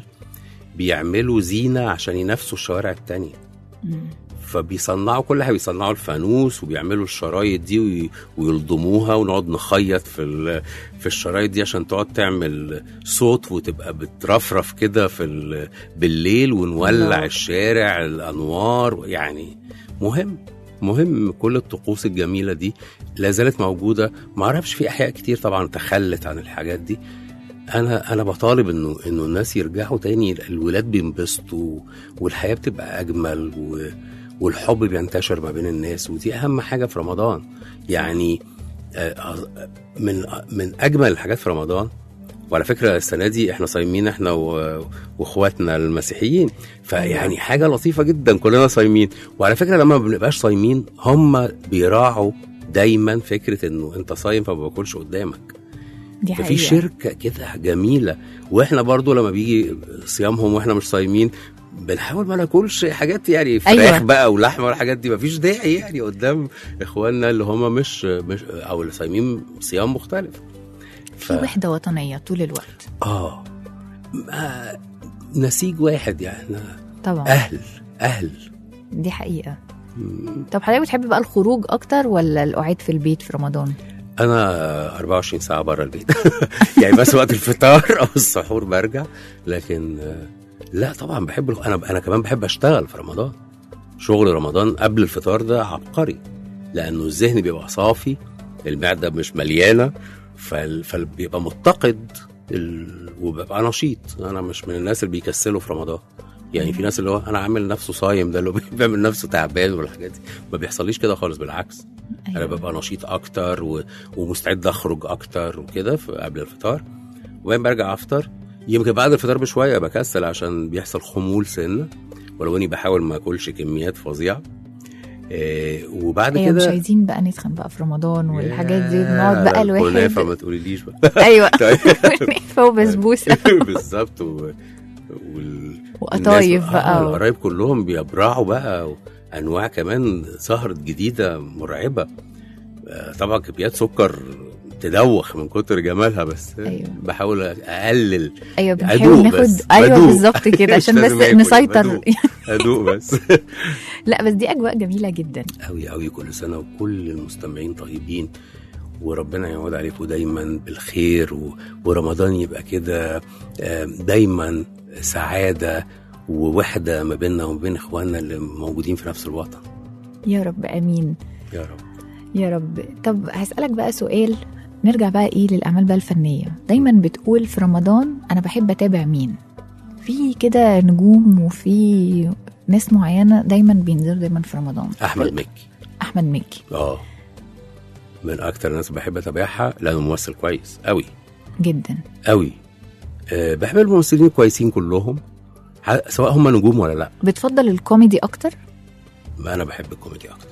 بيعملوا زينة عشان ينافسوا الشوارع التانية مم. فبيصنعوا كل حاجة بيصنعوا الفانوس وبيعملوا الشرايط دي وي- ويلضموها ونقعد نخيط في ال- في الشرايط دي عشان تقعد تعمل صوت وتبقى بترفرف كده في ال- بالليل ونولع الله. الشارع الانوار يعني مهم مهم كل الطقوس الجميله دي لا زالت موجوده ما اعرفش في احياء كتير طبعا تخلت عن الحاجات دي انا انا بطالب انه انه الناس يرجعوا تاني الولاد بينبسطوا والحياه بتبقى اجمل و والحب بينتشر ما بين الناس ودي اهم حاجه في رمضان يعني آه، من من اجمل الحاجات في رمضان وعلى فكره السنه دي احنا صايمين احنا و- واخواتنا المسيحيين فيعني حاجه لطيفه جدا كلنا صايمين وعلى فكره لما ما بنبقاش صايمين هم بيراعوا دايما فكره انه انت صايم فما باكلش قدامك دي ففي حقيقة شركه كده جميله واحنا برضو لما بيجي صيامهم واحنا مش صايمين بنحاول ما ناكلش حاجات يعني فراخ أيوة. أيوة. بقى ولحمه والحاجات دي مفيش داعي يعني قدام اخواننا اللي هم مش مش او اللي صايمين صيام مختلف في وحدة وطنية طول الوقت اه ما- نسيج واحد يعني إحنا طبعا اهل اهل دي حقيقة طب حضرتك بتحب بقى الخروج أكتر ولا القعاد في البيت في رمضان؟ انا 24 ساعه بره البيت يعني بس وقت الفطار او السحور برجع لكن آه، لا طبعا بحب الخ- انا انا كمان بحب اشتغل في رمضان شغل رمضان قبل الفطار ده عبقري لانه الذهن بيبقى صافي المعده مش مليانه فال- فبيبقى متقد ال... وببقى نشيط انا مش من الناس اللي بيكسلوا في رمضان يعني في ناس اللي هو انا عامل نفسه صايم ده اللي هو بيعمل نفسه تعبان والحاجات دي ما بيحصليش كده خالص بالعكس انا ببقى نشيط اكتر و... ومستعد اخرج اكتر وكده في- قبل الفطار وبعدين برجع افطر يمكن بعد الفطار بشويه بكسل عشان بيحصل خمول سنه ولو اني بحاول ما اكلش كميات فظيعه إيه وبعد أيوة مش كده عايزين بقى نتخن بقى في رمضان والحاجات دي يا بنقعد بقى ده الكنافه الواحد ما تقوليليش بقى أيوة طيب. كنافة وبسبوسة بالظبط و... وال... وقطايف الناس- بقى آه و- القرايب كلهم بيبرعوا بقى انواع كمان ظهرت جديده مرعبه آه، طبعا كميات سكر تدوخ من كتر جمالها بس أيوة. بحاول اقلل أيوة أدوق بنحاول ناخد بس، أيوة بدوق. بالظبط كده مش عشان بس لازم آكل، نسيطر بدوق. ادوق بس لا بس دي أجواء جميلة جدا قوي قوي كل سنه وكل المستمعين طيبين وربنا يعود عليكم دايما بالخير و... ورمضان يبقى كده آه، دايما سعاده ووحده ما بيننا وما بين اخواننا اللي موجودين في نفس الوطن يا رب آمين يا رب يا رب طب هسألك بقى سؤال نرجع بقى ايه للأعمال بقى الفنية دايما بتقول في رمضان أنا بحب أتابع مين في كده نجوم وفي ناس معينة دايما بينزلوا دايما في رمضان احمد مكي أحمد مكي اه من اكتر الناس بحب اتابعها لانه ممثل كويس قوي جدا قوي أه بحب الممثلين كويسين كلهم ح- سواء هم نجوم ولا لا بتفضل الكوميدي أكتر ما انا بحب الكوميدي اكتر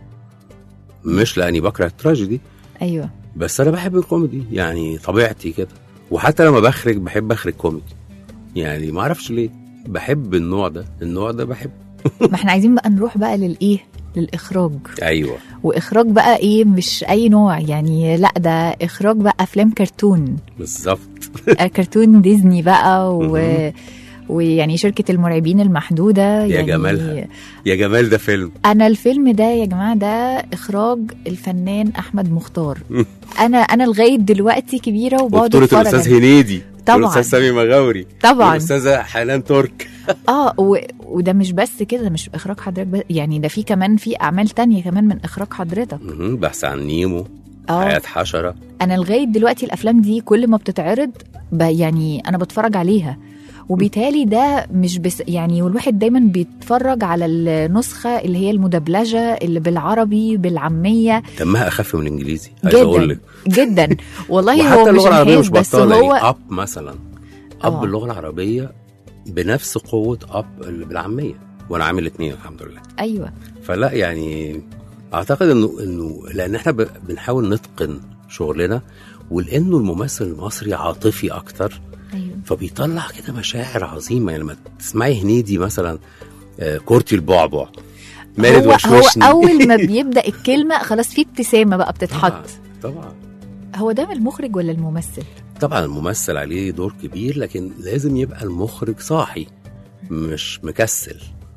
مش لاني بكره التراجيدي أيوة بس انا بحب الكوميدي يعني طبيعتي كده وحتى لما بخرج بحب اخرج كوميدي يعني ما اعرفش ليه بحب النوع ده النوع ده بحب ما احنا عايزين بقى نروح بقى للإيه للإخراج ايوه وإخراج بقى إيه مش أي نوع يعني لا ده إخراج بقى أفلام كرتون بالظبط كرتون ديزني بقى و... مهم. ويعني شركه المرعبين المحدوده يا يعني جمالها. يا جمال ده فيلم انا الفيلم ده يا جماعه ده اخراج الفنان احمد مختار انا انا لغايه دلوقتي كبيره وبقعد وبطولة اتفرج الأستاذ عليه. هنيدي طبعاً. والأستاذ سامي مغاوري طبعا والأستاذة حنان ترك اه و... وده مش بس كده ده مش اخراج حضرتك بس يعني ده في كمان في اعمال تانية كمان من اخراج حضرتك مهم. بحث عن نيمو اه حياة حشرة انا لغايه دلوقتي الافلام دي كل ما بتتعرض ب... يعني انا بتفرج عليها وبالتالي ده مش بس يعني والواحد دايما بيتفرج على النسخه اللي هي المدبلجه اللي بالعربي بالعاميه دمها أخف من الإنجليزي عايز أقول لك جدا جدا والله وحتى هو مش اللغة العربية مش انحاز بس بطالة هو يعني أب مثلا أب آه. اللغة العربية بنفس قوة أب اللي بالعامية وأنا عامل اتنين الحمد لله ايوه فلا يعني اعتقد انه انه لان احنا ب- بنحاول نتقن شغلنا ولانه الممثل المصري عاطفي اكتر ايوه فبيطلع كده مشاعر عظيمه يعني لما تسمعي هنيدي مثلا آه، كورتي البعبع مارد هو, هو وشوشني اول ما بيبدا الكلمه خلاص في ابتسامه بقى بتتحط طبعا طبعا هو ده من المخرج ولا الممثل طبعا الممثل عليه دور كبير لكن لازم يبقى المخرج صاحي مش مكسل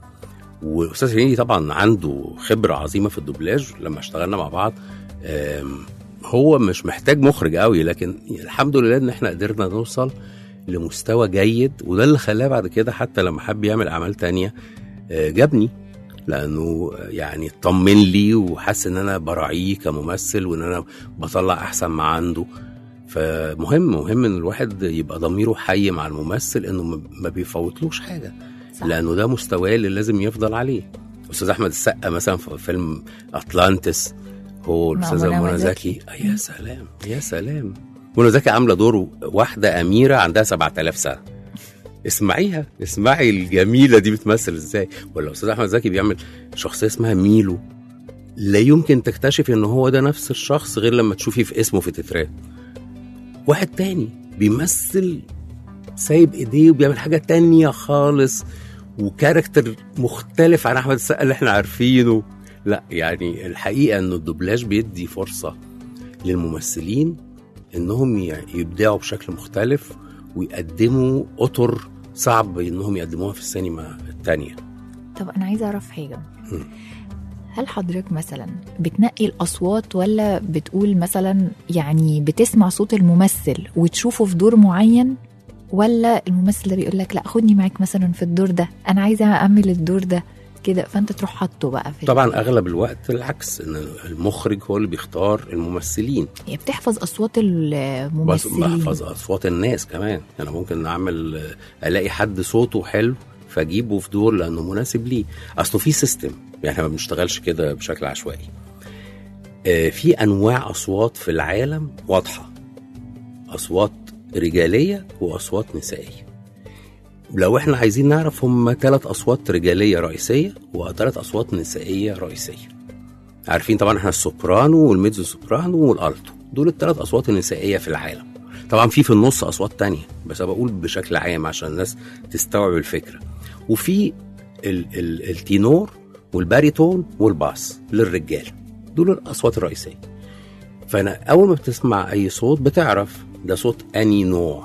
واستاذ هنيدي طبعا عنده خبره عظيمه في الدوبلاج لما اشتغلنا مع بعض آم، هو مش محتاج مخرج قوي لكن الحمد لله ان احنا قدرنا نوصل لمستوى جيد وده اللي خلاه بعد كده حتى لما حب يعمل اعمال تانية آه، جابني لانه يعني اطمن لي وحس ان انا براعيه كممثل وان انا بطلع احسن ما عنده فمهم مهم ان الواحد يبقى ضميره حي مع الممثل انه ما- ما بيفوتلوش حاجه صح. لانه ده مستواه اللي لازم يفضل عليه استاذ احمد السقا مثلا في فيلم اطلانتس هو مع الاستاذه منى منى زكي. زكي آه، يا سلام يا سلام منى زكي عامله دور واحده اميره عندها 7000 سنه اسمعيها اسمعي الجميله دي بتمثل ازاي ولا استاذ احمد زكي بيعمل شخصيه اسمها ميلو لا يمكن تكتشف ان هو ده نفس الشخص غير لما تشوفي في اسمه في تترات واحد تاني بيمثل سايب ايديه وبيعمل حاجه تانية خالص وكاركتر مختلف عن احمد السقا اللي احنا عارفينه لا يعني الحقيقه انه الدوبلاج بيدي فرصه للممثلين انهم ي- يبدعوا بشكل مختلف ويقدموا اطر صعب انهم يقدموها في السينما التانية طب انا عايزه اعرف حاجه مم. هل حضرتك مثلا بتنقي الاصوات ولا بتقول مثلا يعني بتسمع صوت الممثل وتشوفه في دور معين ولا الممثل ده بيقول لك لا خدني معاك مثلا في الدور ده انا عايزه اعمل الدور ده كده فانت تروح حاطه بقى في طبعا اغلب الوقت العكس ان المخرج هو اللي بيختار الممثلين يعني بتحفظ اصوات بس الممثلين بحفظ اصوات الناس كمان انا ممكن اعمل الاقي حد صوته حلو فاجيبه في دور لانه مناسب ليه اصله في سيستم يعني احنا ما بنشتغلش كده بشكل عشوائي آه، في انواع اصوات في العالم واضحه اصوات رجاليه واصوات نسائيه لو احنا عايزين نعرف هم ثلاث اصوات رجاليه رئيسيه وثلاث اصوات نسائيه رئيسيه عارفين طبعا احنا السوبرانو والميدزو سوبرانو والالتو دول الثلاث اصوات النسائيه في العالم طبعا في في النص اصوات تانية بس انا بقول بشكل عام عشان الناس تستوعب الفكره وفي ال ال التينور والباريتون والباس للرجال دول الاصوات الرئيسيه فانا اول ما بتسمع اي صوت بتعرف ده صوت اني نوع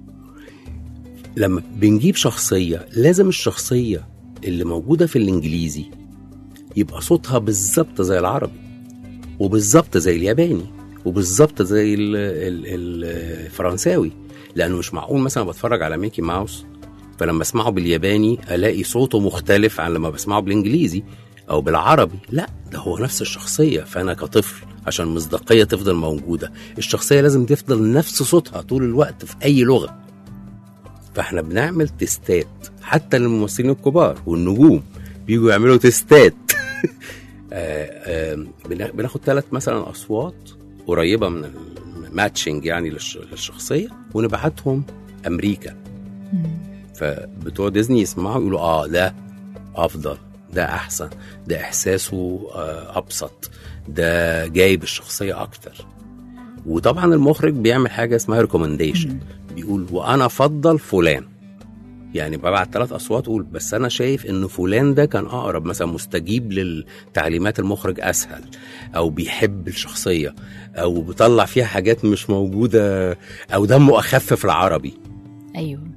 لما بنجيب شخصيه لازم الشخصيه اللي موجوده في الانجليزي يبقى صوتها بالظبط زي العربي وبالظبط زي الياباني وبالظبط زي ال- ال- ال- الفرنساوي لانه مش معقول مثلا بتفرج على ميكي ماوس فلما اسمعه بالياباني الاقي صوته مختلف عن لما بسمعه بالانجليزي او بالعربي لا ده هو نفس الشخصيه فانا كطفل عشان المصداقيه تفضل موجوده الشخصيه لازم تفضل نفس صوتها طول الوقت في اي لغه فاحنا بنعمل تستات حتى للممثلين الكبار والنجوم بيجوا يعملوا تستات آه، آه، بنا- بناخد ثلاث مثلا اصوات قريبه من الماتشنج يعني للش- للشخصيه ونبعتهم امريكا مم. فبتوع ديزني يسمعوا يقولوا اه ده افضل ده احسن ده احساسه آه ابسط ده جايب الشخصيه اكتر وطبعا المخرج بيعمل حاجه اسمها ريكومنديشن بيقول وانا افضل فلان يعني ببعت ثلاث اصوات اقول بس انا شايف ان فلان ده كان اقرب مثلا مستجيب للتعليمات المخرج اسهل او بيحب الشخصيه او بيطلع فيها حاجات مش موجوده او دمه اخف في العربي ايوه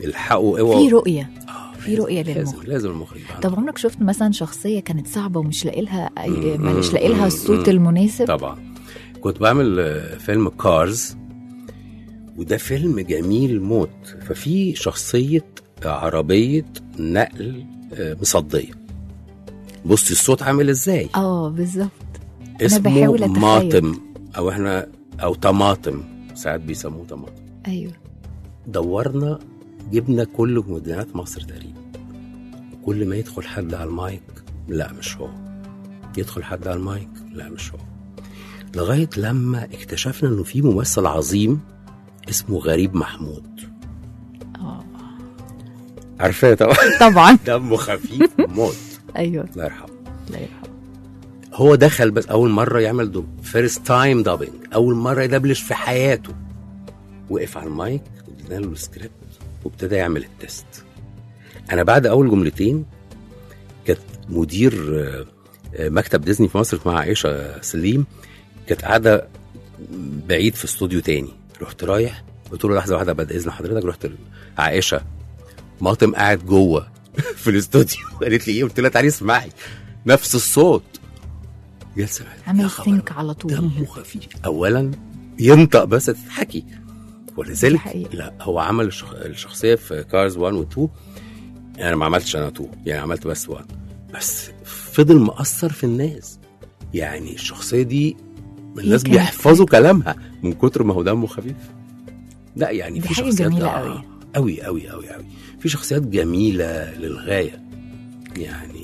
الحقوا اوعوا في رؤيه آه، في رؤية لازم للمخرج. لازم المخرج يبقى عنده طب عمرك شفت مثلا شخصيه كانت صعبه ومش لاقي لها أي- مم، مش لاقي مم، لها الصوت مم. المناسب طبعا كنت بعمل آه، فيلم كارز وده فيلم جميل موت ففي شخصية عربية نقل آه، مصدية بصي الصوت عامل ازاي اه بالظبط اسمه بحاول أتخيل. ماطم او احنا او طماطم ساعات بيسموه طماطم ايوه دورنا جبنا كل مدينات مصر تقريبا كل ما يدخل حد على المايك لا مش هو يدخل حد على المايك لا مش هو لغاية لما اكتشفنا انه في ممثل عظيم اسمه غريب محمود اه عارفاه طبعا طبعا دمه خفيف موت ايوه الله يرحمه الله يرحمه هو دخل بس اول مره يعمل دو فيرست تايم دابنج اول مره يدبلش في حياته وقف على المايك وادينا له السكريبت وابتدى يعمل التست انا بعد اول جملتين كانت مدير آه، آه، مكتب ديزني في مصر مع عائشه سليم كانت قاعده بعيد في استوديو تاني رحت رايح قلت له لحظه واحده بعد اذن حضرتك رحت ل- عائشه ماطم قاعد جوه في الاستوديو قالت لي ايه قلت لها تعالي اسمعي نفس الصوت يا سلام يا عمل خبر. سينك على طول دمه خفيف اولا ينطق بس تضحكي دي ولذلك حقيقة. لا هو عمل الشخ... الشخصيه في كارز 1 و 2 انا ما عملتش انا 2 يعني عملت بس 1 بس فضل مأثر في الناس يعني الشخصيه دي الناس كانت بيحفظوا كلامها من كتر ما هو دمه خفيف لا يعني دي في حاجة شخصيات جميلة آه، قوي. قوي قوي قوي قوي في شخصيات جميله للغايه يعني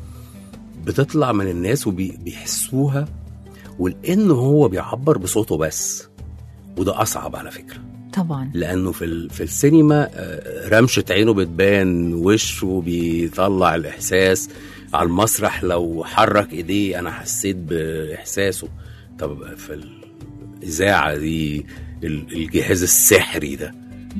بتطلع من الناس وبيحسوها ولانه هو بيعبر بصوته بس وده اصعب على فكره طبعا لانه في ال- في السينما آه، رمشه عينه بتبان وشه بيطلع الاحساس على المسرح لو حرك ايديه انا حسيت باحساسه طب في الاذاعه دي ال- الجهاز السحري ده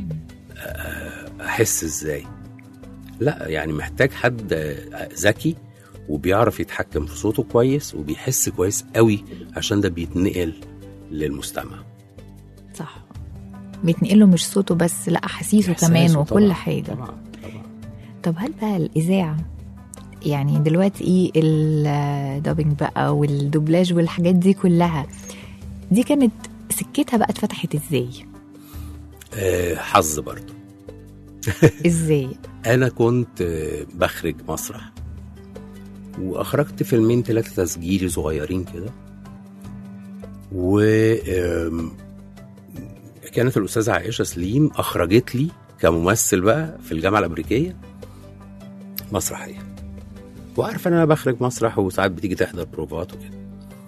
آه، احس ازاي لا يعني محتاج حد آه، ذكي وبيعرف يتحكم في صوته كويس وبيحس كويس قوي عشان ده بيتنقل للمستمع صح بيتنقله مش صوته بس لا احاسيسه كمان إحساسه وكل طبعاً، حاجه طبعا طبعا طب هل بقى الاذاعه يعني دلوقتي ايه الدوبينج بقى والدوبلاج والحاجات دي كلها دي كانت سكتها بقى اتفتحت ازاي آه، حظ برضو ازاي انا كنت آه، بخرج مسرح واخرجت فيلمين ثلاثه تسجيلي صغيرين كده و آم، كانت الاستاذه عائشه سليم اخرجت لي كممثل بقى في الجامعه الامريكيه مسرحيه وعارفه ان انا بخرج مسرح وساعات بتيجي تحضر بروفات وكده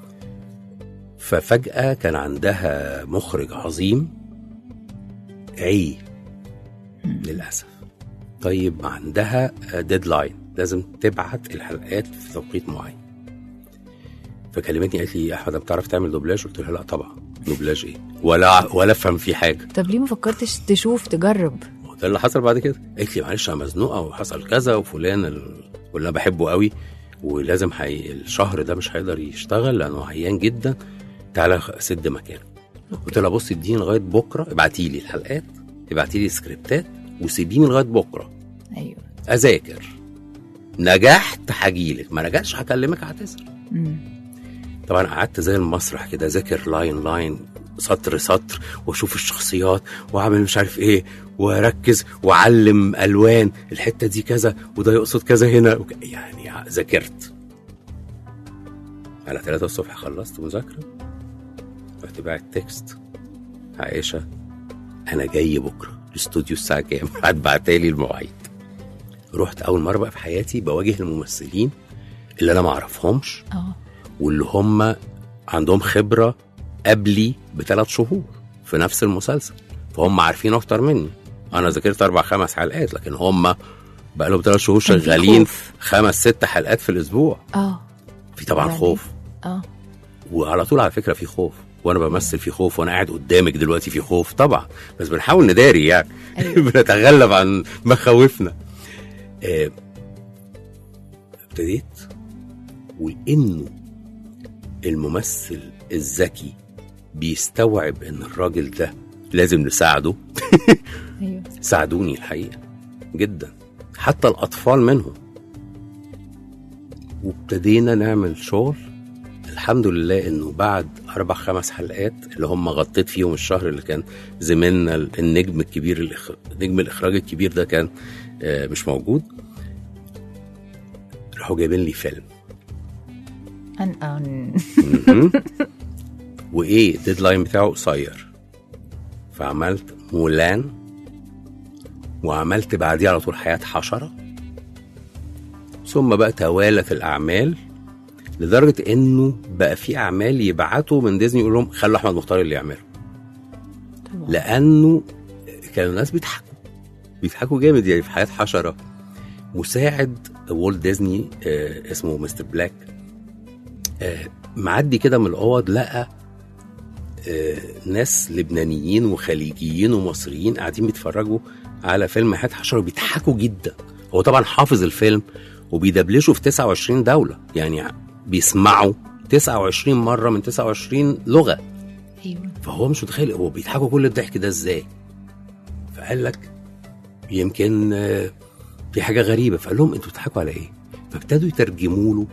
ففجاه كان عندها مخرج عظيم عي للاسف طيب عندها ديدلاين لازم تبعت الحلقات في توقيت معين فكلمتني قالت لي يا احمد أنت بتعرف تعمل دوبلاج قلت لها لا طبعا دوبلاج ايه ولا ولا افهم فيه حاجه طب ليه ما فكرتش تشوف تجرب ما هو ده اللي حصل بعد كده قالت لي معلش انا مزنوقه وحصل كذا وفلان ال- واللي انا بحبه قوي ولازم حي... الشهر ده مش هيقدر يشتغل لانه عيان جدا تعالى خ- سد مكانه قلت لها بصي اديني لغايه بكره ابعتي لي الحلقات ابعتي لي سكريبتات وسيبيني لغايه بكره ايوه اذاكر نجحت هجيلك ما نجحتش هكلمك هعتذر مم. طبعا قعدت زي المسرح كده اذاكر لاين لاين سطر سطر واشوف الشخصيات واعمل مش عارف ايه واركز واعلم الوان الحته دي كذا وده يقصد كذا هنا وك... يعني ذاكرت على 3 الصبح خلصت مذاكره رحت باعت تكست عائشه انا جاي بكره الاستوديو الساعه كام هتبعتلي المواعيد رحت اول مره بقى في حياتي بواجه الممثلين اللي انا ما اعرفهمش اه واللي هم عندهم خبره قبلي بثلاث شهور في نفس المسلسل فهم عارفين اكتر مني انا ذاكرت اربع خمس حلقات لكن هم بقى لهم ثلاث شهور كان في شغالين خوف. خمس ست حلقات في الاسبوع اه في طبعا يعني- خوف اه وعلى طول على فكره في خوف وانا بمثل في خوف وانا قاعد قدامك دلوقتي في خوف طبعا بس بنحاول نداري يعني أيوة. بنتغلب عن مخاوفنا آه، ابتديت ولانه الممثل الذكي بيستوعب ان الراجل ده لازم نساعده ايوه ساعدوني الحقيقه جدا حتى الاطفال منهم وابتدينا نعمل شغل الحمد لله انه بعد اربع خمس حلقات اللي هم غطيت فيهم الشهر اللي كان زميلنا النجم الكبير الإخ- نجم الاخراج الكبير ده كان آه، مش موجود راحوا جايبين لي فيلم ان ان مهم. وايه الديدلاين بتاعه قصير فعملت مولان وعملت بعديه على طول حياة حشرة ثم بقى توالت الأعمال لدرجة إنه بقى في أعمال يبعتوا من ديزني يقول لهم خلوا أحمد مختار اللي يعمله طبعا لأنه كانوا الناس بيضحكوا بيضحكوا جامد يعني في حياة حشرة مساعد والت ديزني آه اسمه مستر بلاك آه معدي كده من الأوض لقى آه ناس لبنانيين وخليجيين ومصريين قاعدين بيتفرجوا على فيلم حياة حشرة وبيضحكوا جدا هو طبعا حافظ الفيلم وبيدبلشوا في 29 دولة يعني بيسمعوا 29 مرة من 29 لغة ايوه فهو مش متخيل هو بيضحكوا كل الضحك ده ازاي فقال لك يمكن آه، في حاجه غريبه فقال لهم انتوا بتضحكوا على ايه فابتدوا يترجموا له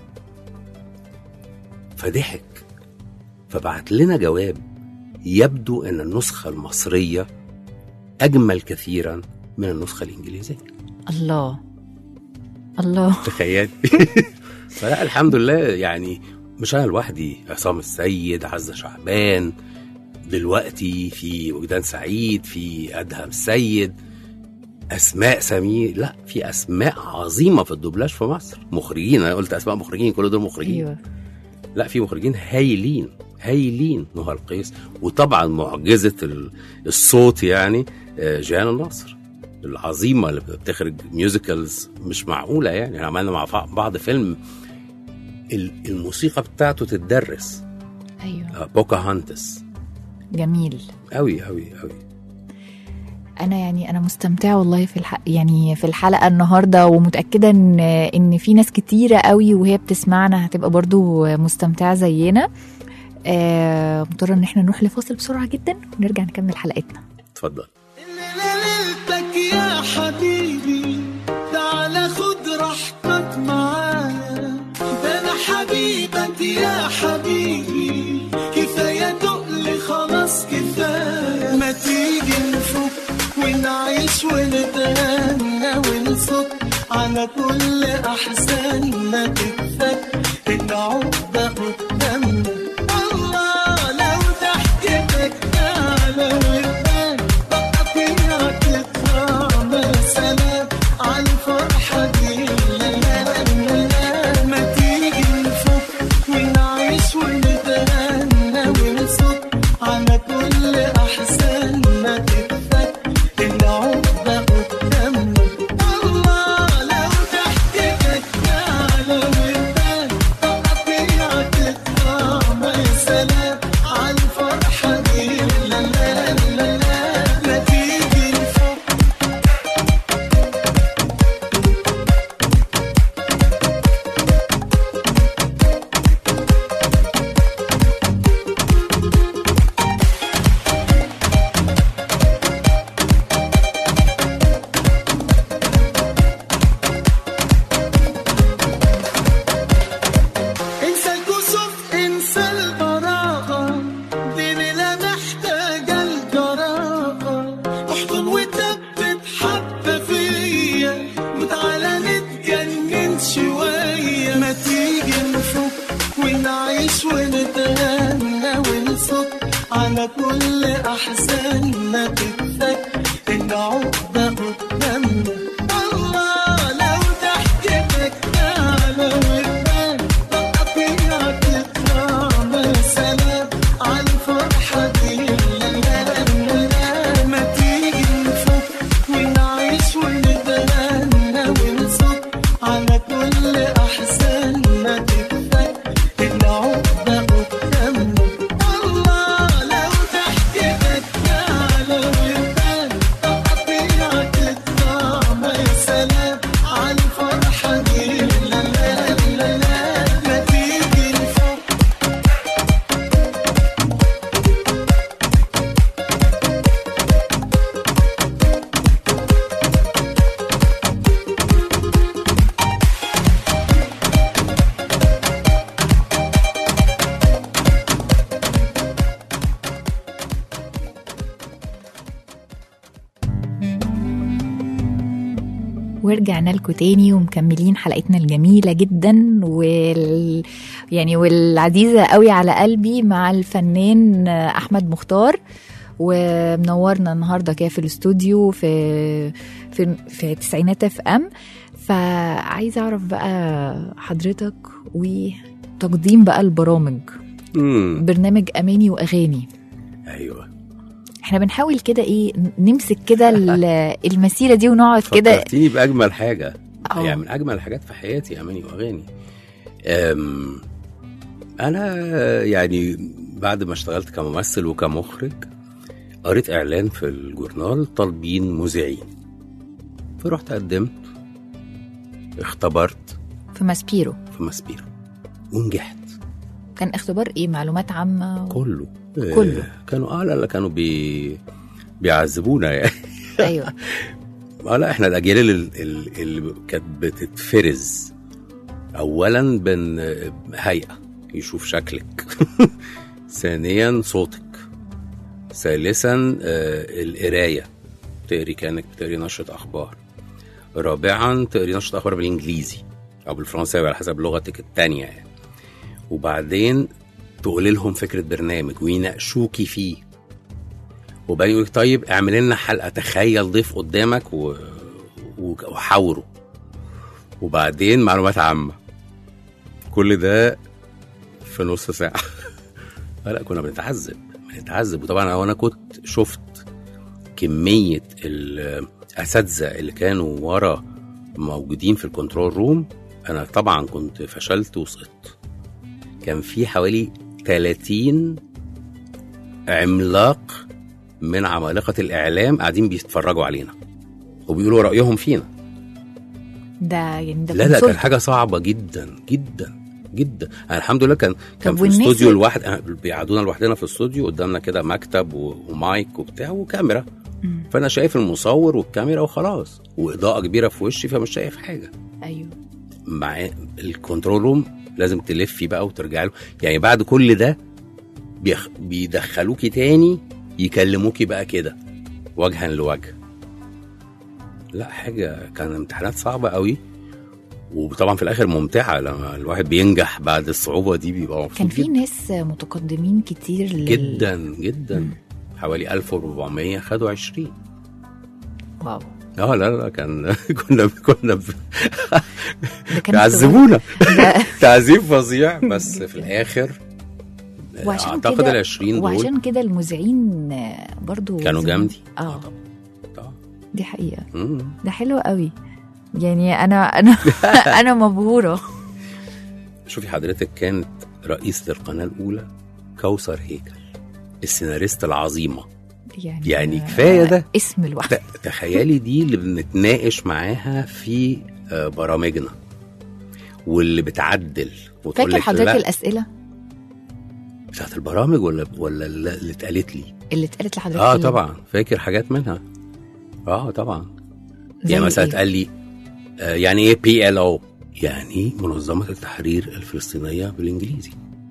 فضحك فبعت لنا جواب يبدو ان النسخه المصريه اجمل كثيرا من النسخه الانجليزيه الله الله تخيل فلا الحمد لله يعني مش انا لوحدي عصام السيد عزة شعبان دلوقتي في وجدان سعيد في ادهم السيد اسماء سمير لا في اسماء عظيمه في الدوبلاج في مصر مخرجين انا قلت اسماء مخرجين كل دول مخرجين ايوه لا في مخرجين هايلين هايلين نهى القيس وطبعا معجزه ال- الصوت يعني آه، جيهان الناصر العظيمه اللي بتخرج ميوزيكالز مش معقوله يعني إحنا عملنا مع فع- بعض فيلم ال- الموسيقى بتاعته تتدرس ايوه بوكا هانتس جميل قوي قوي قوي انا يعني انا مستمتعه والله في الحق يعني في الحلقه النهارده ومتاكده ان ان في ناس كتيره قوي وهي بتسمعنا هتبقى برضو مستمتعه زينا آه مضطره ان احنا نروح لفاصل بسرعه جدا ونرجع نكمل حلقتنا اتفضل ليلتك يا حبيبي تعال خد راحتك معايا ده انا حبيبك يا حبيبي كفايه تقلي خلاص كفايه ما تيجي نفك ونعيش ونتهنى ونصك على كل احزاننا تتفك العقده قدامنا الله لو ضحكتك تعالى وتبان بقى تطلع سلام على الفرحة دي لا لا لا لا ما تيجي نفك ونعيش ونتهنى ونصك على كل أحزاننا تتفك العقدة قدامنا الله لو ضحكتك تعالى وتبان بقى تطلع سلام على الفرحة دي لا لا لا لا ما تيجي نفك انسى الكسوف انسى البراءة دي ليلة محتاجة الجراءة احضن وثبت حبة فيا وتعالى نتجنن شوية ما تيجي نفك ونعيش ونتهنى ونصك على كل أحزاننا تتفك العقدة قدامنا الله لو ضحكتك تعالى وتبان بقى تطلع سلام على الفرحة دي لا لا لا لا ما تيجي نفك ونعيش ونتهنى ونصك على كل أحزاننا تتفك العقدة قدامنا الله لو ضحكتك تعالى وتبان ورجعنا لكم تاني ومكملين حلقتنا الجميلة جدا وال... يعني والعزيزة قوي على قلبي مع الفنان أحمد مختار ومنورنا النهارده كده في الاستوديو في في في تسعينات اف ام فعايزه اعرف بقى حضرتك وتقديم بقى البرامج امم برنامج اماني واغاني ايوه احنا بنحاول كده ايه نمسك كده ال- المسيره دي ونقعد كده فكرتيني باجمل حاجه أه. يعني من اجمل الحاجات في حياتي اماني واغاني أم انا يعني بعد ما اشتغلت كممثل وكمخرج قريت اعلان في الجورنال طالبين مذيعين فرحت قدمت اختبرت في ماسبيرو في ماسبيرو ونجحت كان اختبار ايه معلومات عامه و... كله كله. آه، كانوا اه لا لا كانوا بي بيعذبونا يعني ايوه اه لا احنا الاجيال اللي, اللي كانت بتتفرز اولا بن هيئه يشوف شكلك ثانيا صوتك ثالثا آه، القرايه تقري كانك بتقري نشره اخبار رابعا تقري نشره اخبار بالانجليزي او بالفرنساوي على حسب لغتك التانية يعني وبعدين تقولي لهم فكره برنامج ويناقشوكي فيه وبعدين يقول لك طيب اعمل لنا حلقه تخيل ضيف قدامك و... و... وحاوره وبعدين معلومات عامه كل ده في نص ساعه لا لا كنا بنتعذب بنتعذب وطبعا هو انا كنت شفت كميه الاساتذه اللي كانوا ورا موجودين في الكنترول روم انا طبعا كنت فشلت وسقطت كان في حوالي 30 عملاق من عمالقه الاعلام قاعدين بيتفرجوا علينا وبيقولوا رايهم فينا ده يعني ده لا لا كان كونسولت. حاجه صعبه جدا جدا جدا انا الحمد لله كان كان طب في والناس الاستوديو اللي- الواحد أنا- بيقعدونا لوحدنا في الاستوديو قدامنا كده مكتب و- ومايك وبتاع وكاميرا مم. فانا شايف المصور والكاميرا وخلاص واضاءه كبيره في وشي فمش شايف حاجه ايوه مع الكنترول روم لازم تلفي بقى وترجعي له يعني بعد كل ده بيخ... بيدخلوكي تاني يكلموكي بقى كده وجها لوجه لا حاجه كان امتحانات صعبه قوي وطبعا في الاخر ممتعه لما الواحد بينجح بعد الصعوبه دي بيبقى مبسوط كان في جدا ناس متقدمين كتير لل... جدا جدا مم. حوالي 1400 خدوا 20 واو اه لا لا كان كنا كنا ب- ده كان بيعذبونا ده- تعذيب فظيع بس في الاخر وعشان اعتقد كده- ال 20 دول وعشان كده المذيعين آه، برضو كانوا زمان- جامدي اه طبعا طبعا دي حقيقه مم. ده حلو قوي يعني انا انا انا مبهوره شوفي حضرتك كانت رئيسة القناة الأولى كوثر هيكل السيناريست العظيمة يعني يعني كفاية ده. اسم لوحده ت- تخيلي دي اللي بنتناقش معاها في آه، برامجنا واللي بتعدل وتقول فاكر لك حضرتك لا الاسئله بتاعت البرامج ولا ولا اللي اللي اتقالت لي اللي اتقالت لحضرتك اه اللي- طبعا فاكر حاجات منها اه طبعا زي يعني مثلا إيه؟ اتقال لي آه، يعني ايه بي ال او يعني منظمة التحرير الفلسطينية بالانجليزي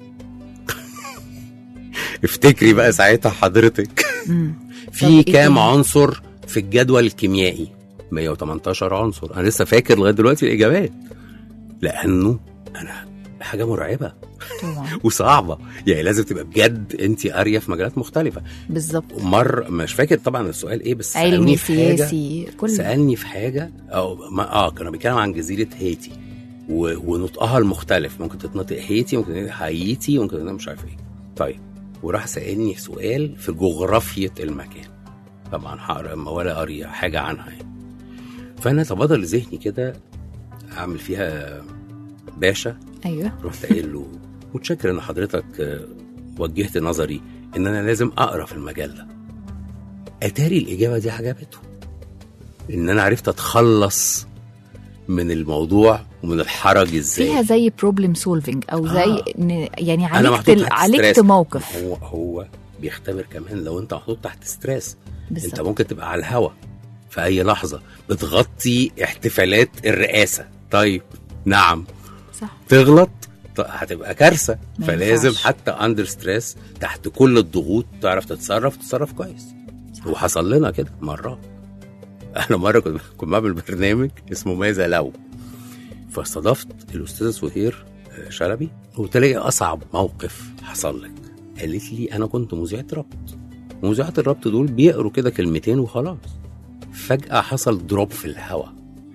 افتكري بقى ساعتها حضرتك مم. طب في إيه كام تاني؟ عنصر في الجدول الكيميائي 118 عنصر انا لسه فاكر لغايه دلوقتي الاجابات لانه انا حاجه مرعبه طبعا وصعبه يعني لازم تبقى بجد انت قاريه في مجالات مختلفه بالظبط مر مش فاكر طبعا السؤال ايه بس علمي سالوني في حاجه سياسي كله سالني في حاجه او ما اه كانوا بيتكلموا عن جزيره هايتي و... ونطقها المختلف ممكن تتنطق هايتي ممكن تتنطق هايتي ممكن تتنطق مش عارف ايه طيب وراح سالني سؤال في جغرافيه المكان طبعا هقرا ما ولا قاري حاجه عنها يعني فانا تبادر لذهني كده اعمل فيها باشا ايوه رحت قايل له متشكر ان حضرتك آه، وجهت نظري ان انا لازم اقرا في المجال ده اتاري الاجابه دي عجبته ان انا عرفت اتخلص من الموضوع ومن الحرج ازاي فيها زي بروبلم سولفينج او زي آه. إن يعني انا عالجت محطوط ال- تحت عالجت ستريس. موقف هو هو بيختبر كمان لو انت محطوط تحت ستريس انت بالظبط ممكن تبقى على الهوا في اي لحظه بتغطي احتفالات الرئاسه طيب نعم صح تغلط ط- هتبقى كارثه ما فلازم ينفعش. حتى اندر ستريس تحت كل الضغوط تعرف تتصرف تتصرف كويس صح. وحصل لنا كده مرات انا مره كنت كنت بعمل برنامج اسمه ماذا لو فاستضفت الاستاذه سهير آه، شلبي قلت لها إيه اصعب موقف حصل لك قالت لي انا كنت مذيعه ربط مذيعه الربط دول بيقروا كده كلمتين وخلاص فجاه حصل دروب في الهواء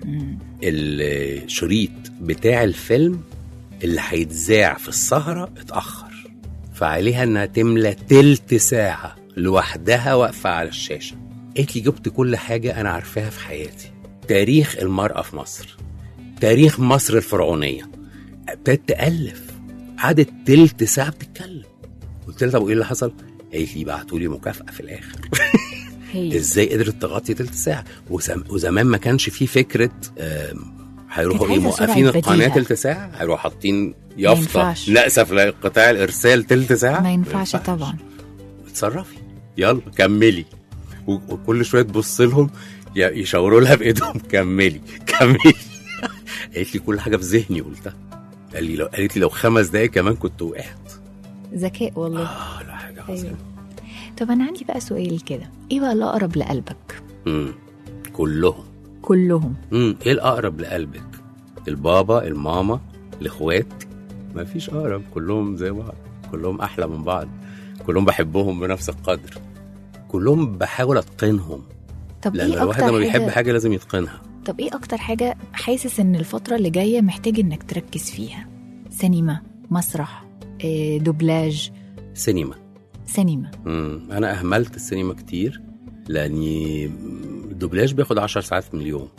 الشريط بتاع الفيلم اللي هيتذاع في السهرة اتأخر فعليها انها تملى تلت ساعة لوحدها واقفة على الشاشة قالت لي جبت كل حاجة أنا عارفاها في حياتي تاريخ المرأة في مصر تاريخ مصر الفرعونية ابتدت تألف قعدت تلت ساعة بتتكلم قلت لها طب وايه اللي حصل؟ قالت لي بعتوا لي مكافأة في الآخر هي ازاي قدرت تغطي تلت ساعه وزم... وزمان ما كانش فيه فكره آم، هيروحوا كانت ايه عايزة سرعة موقفين القناه بديهة. تلت ساعه هيروحوا حاطين يافطه ينفعش. نأسف لقطاع الارسال تلت ساعه ما ينفعش طبعا اتصرفي يلا كملي و- وكل شويه تبص لهم ي- يشاوروا لها بايدهم كملي كملي قالت لي كل حاجه في ذهني قلتها قال لي لو قالت لي لو خمس دقايق كمان كنت وقعت ذكاء والله اه لا حاجه عظيمه أيوة. طب انا عندي بقى سؤال كده ايه بقى اللي اقرب لقلبك امم كلهم كلهم امم ايه الاقرب لقلبك البابا الماما الاخوات ما فيش اقرب كلهم زي بعض كلهم احلى من بعض كلهم بحبهم بنفس القدر كلهم بحاول اتقنهم طب لان ايه لو الواحد اكتر لما بيحب حاجه حاجه لازم يتقنها طب ايه اكتر حاجه حاسس ان الفتره اللي جايه محتاج انك تركز فيها سينما مسرح إيه، دوبلاج سينما سينما امم انا اهملت السينما كتير لاني الدوبلاج بياخد 10 ساعات من اليوم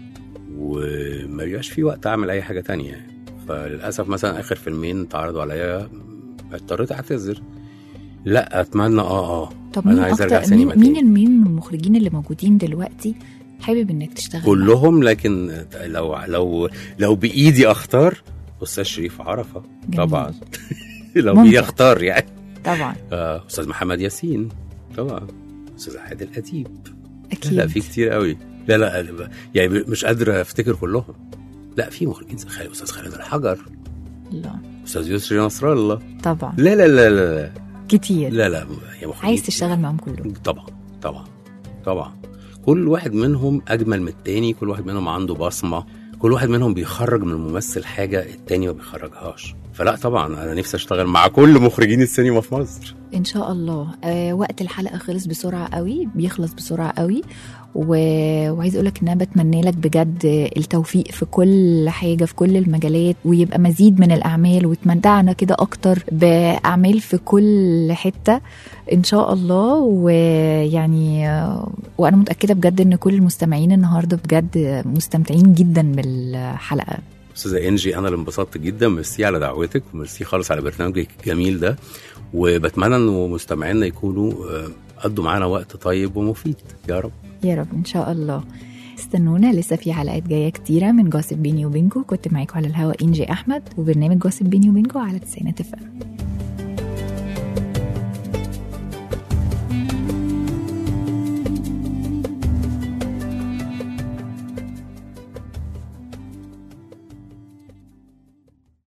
وما بيبقاش في وقت اعمل اي حاجه تانية يعني. فللاسف مثلا اخر فيلمين اتعرضوا عليا اضطريت اعتذر لا اتمنى اه اه طب أنا مين عايز اكتر أرجع سينما مين مين تاني. مين من المخرجين اللي موجودين دلوقتي حابب انك تشتغل معاه؟ كلهم لكن لو لو لو بايدي اختار استاذ شريف عرفه جميل. طبعا لو ممتع. بايدي اختار يعني طبعا آه، استاذ محمد ياسين طبعا استاذ عادل اديب اكيد لا في كتير قوي لا لا أنا- يعني مش قادر افتكر كلهم لا في مخرجين زي خالد استاذ خالد الحجر لا استاذ يسري نصر الله طبعا لا لا لا لا لا كتير لا, لا يا مخرجين عايز كتير. تشتغل معاهم كلهم طبعا طبعا طبعا كل واحد منهم اجمل من التاني كل واحد منهم عنده بصمه كل واحد منهم بيخرج من الممثل حاجه التاني ما بيخرجهاش فلا طبعا انا نفسي اشتغل مع كل مخرجين السينما في مصر ان شاء الله آه وقت الحلقه خلص بسرعه قوي بيخلص بسرعه قوي و... وعايز اقول لك ان انا بتمنى لك بجد التوفيق في كل حاجه في كل المجالات ويبقى مزيد من الاعمال وتمتعنا كده اكتر باعمال في كل حته ان شاء الله ويعني آه، وانا متاكده بجد ان كل المستمعين النهارده بجد مستمتعين جدا بالحلقه استاذه انجي انا اللي انبسطت جدا ميرسي على دعوتك وميرسي خالص على برنامجك الجميل ده وبتمنى انه مستمعينا يكونوا آه، قضوا معانا وقت طيب ومفيد يا رب يا رب ان شاء الله استنونا لسه في حلقات جايه كتيره من جوسب بيني وبينكو كنت معاكم على الهوا انجي احمد وبرنامج جوسب بيني وبينكو على تسعينات اف ام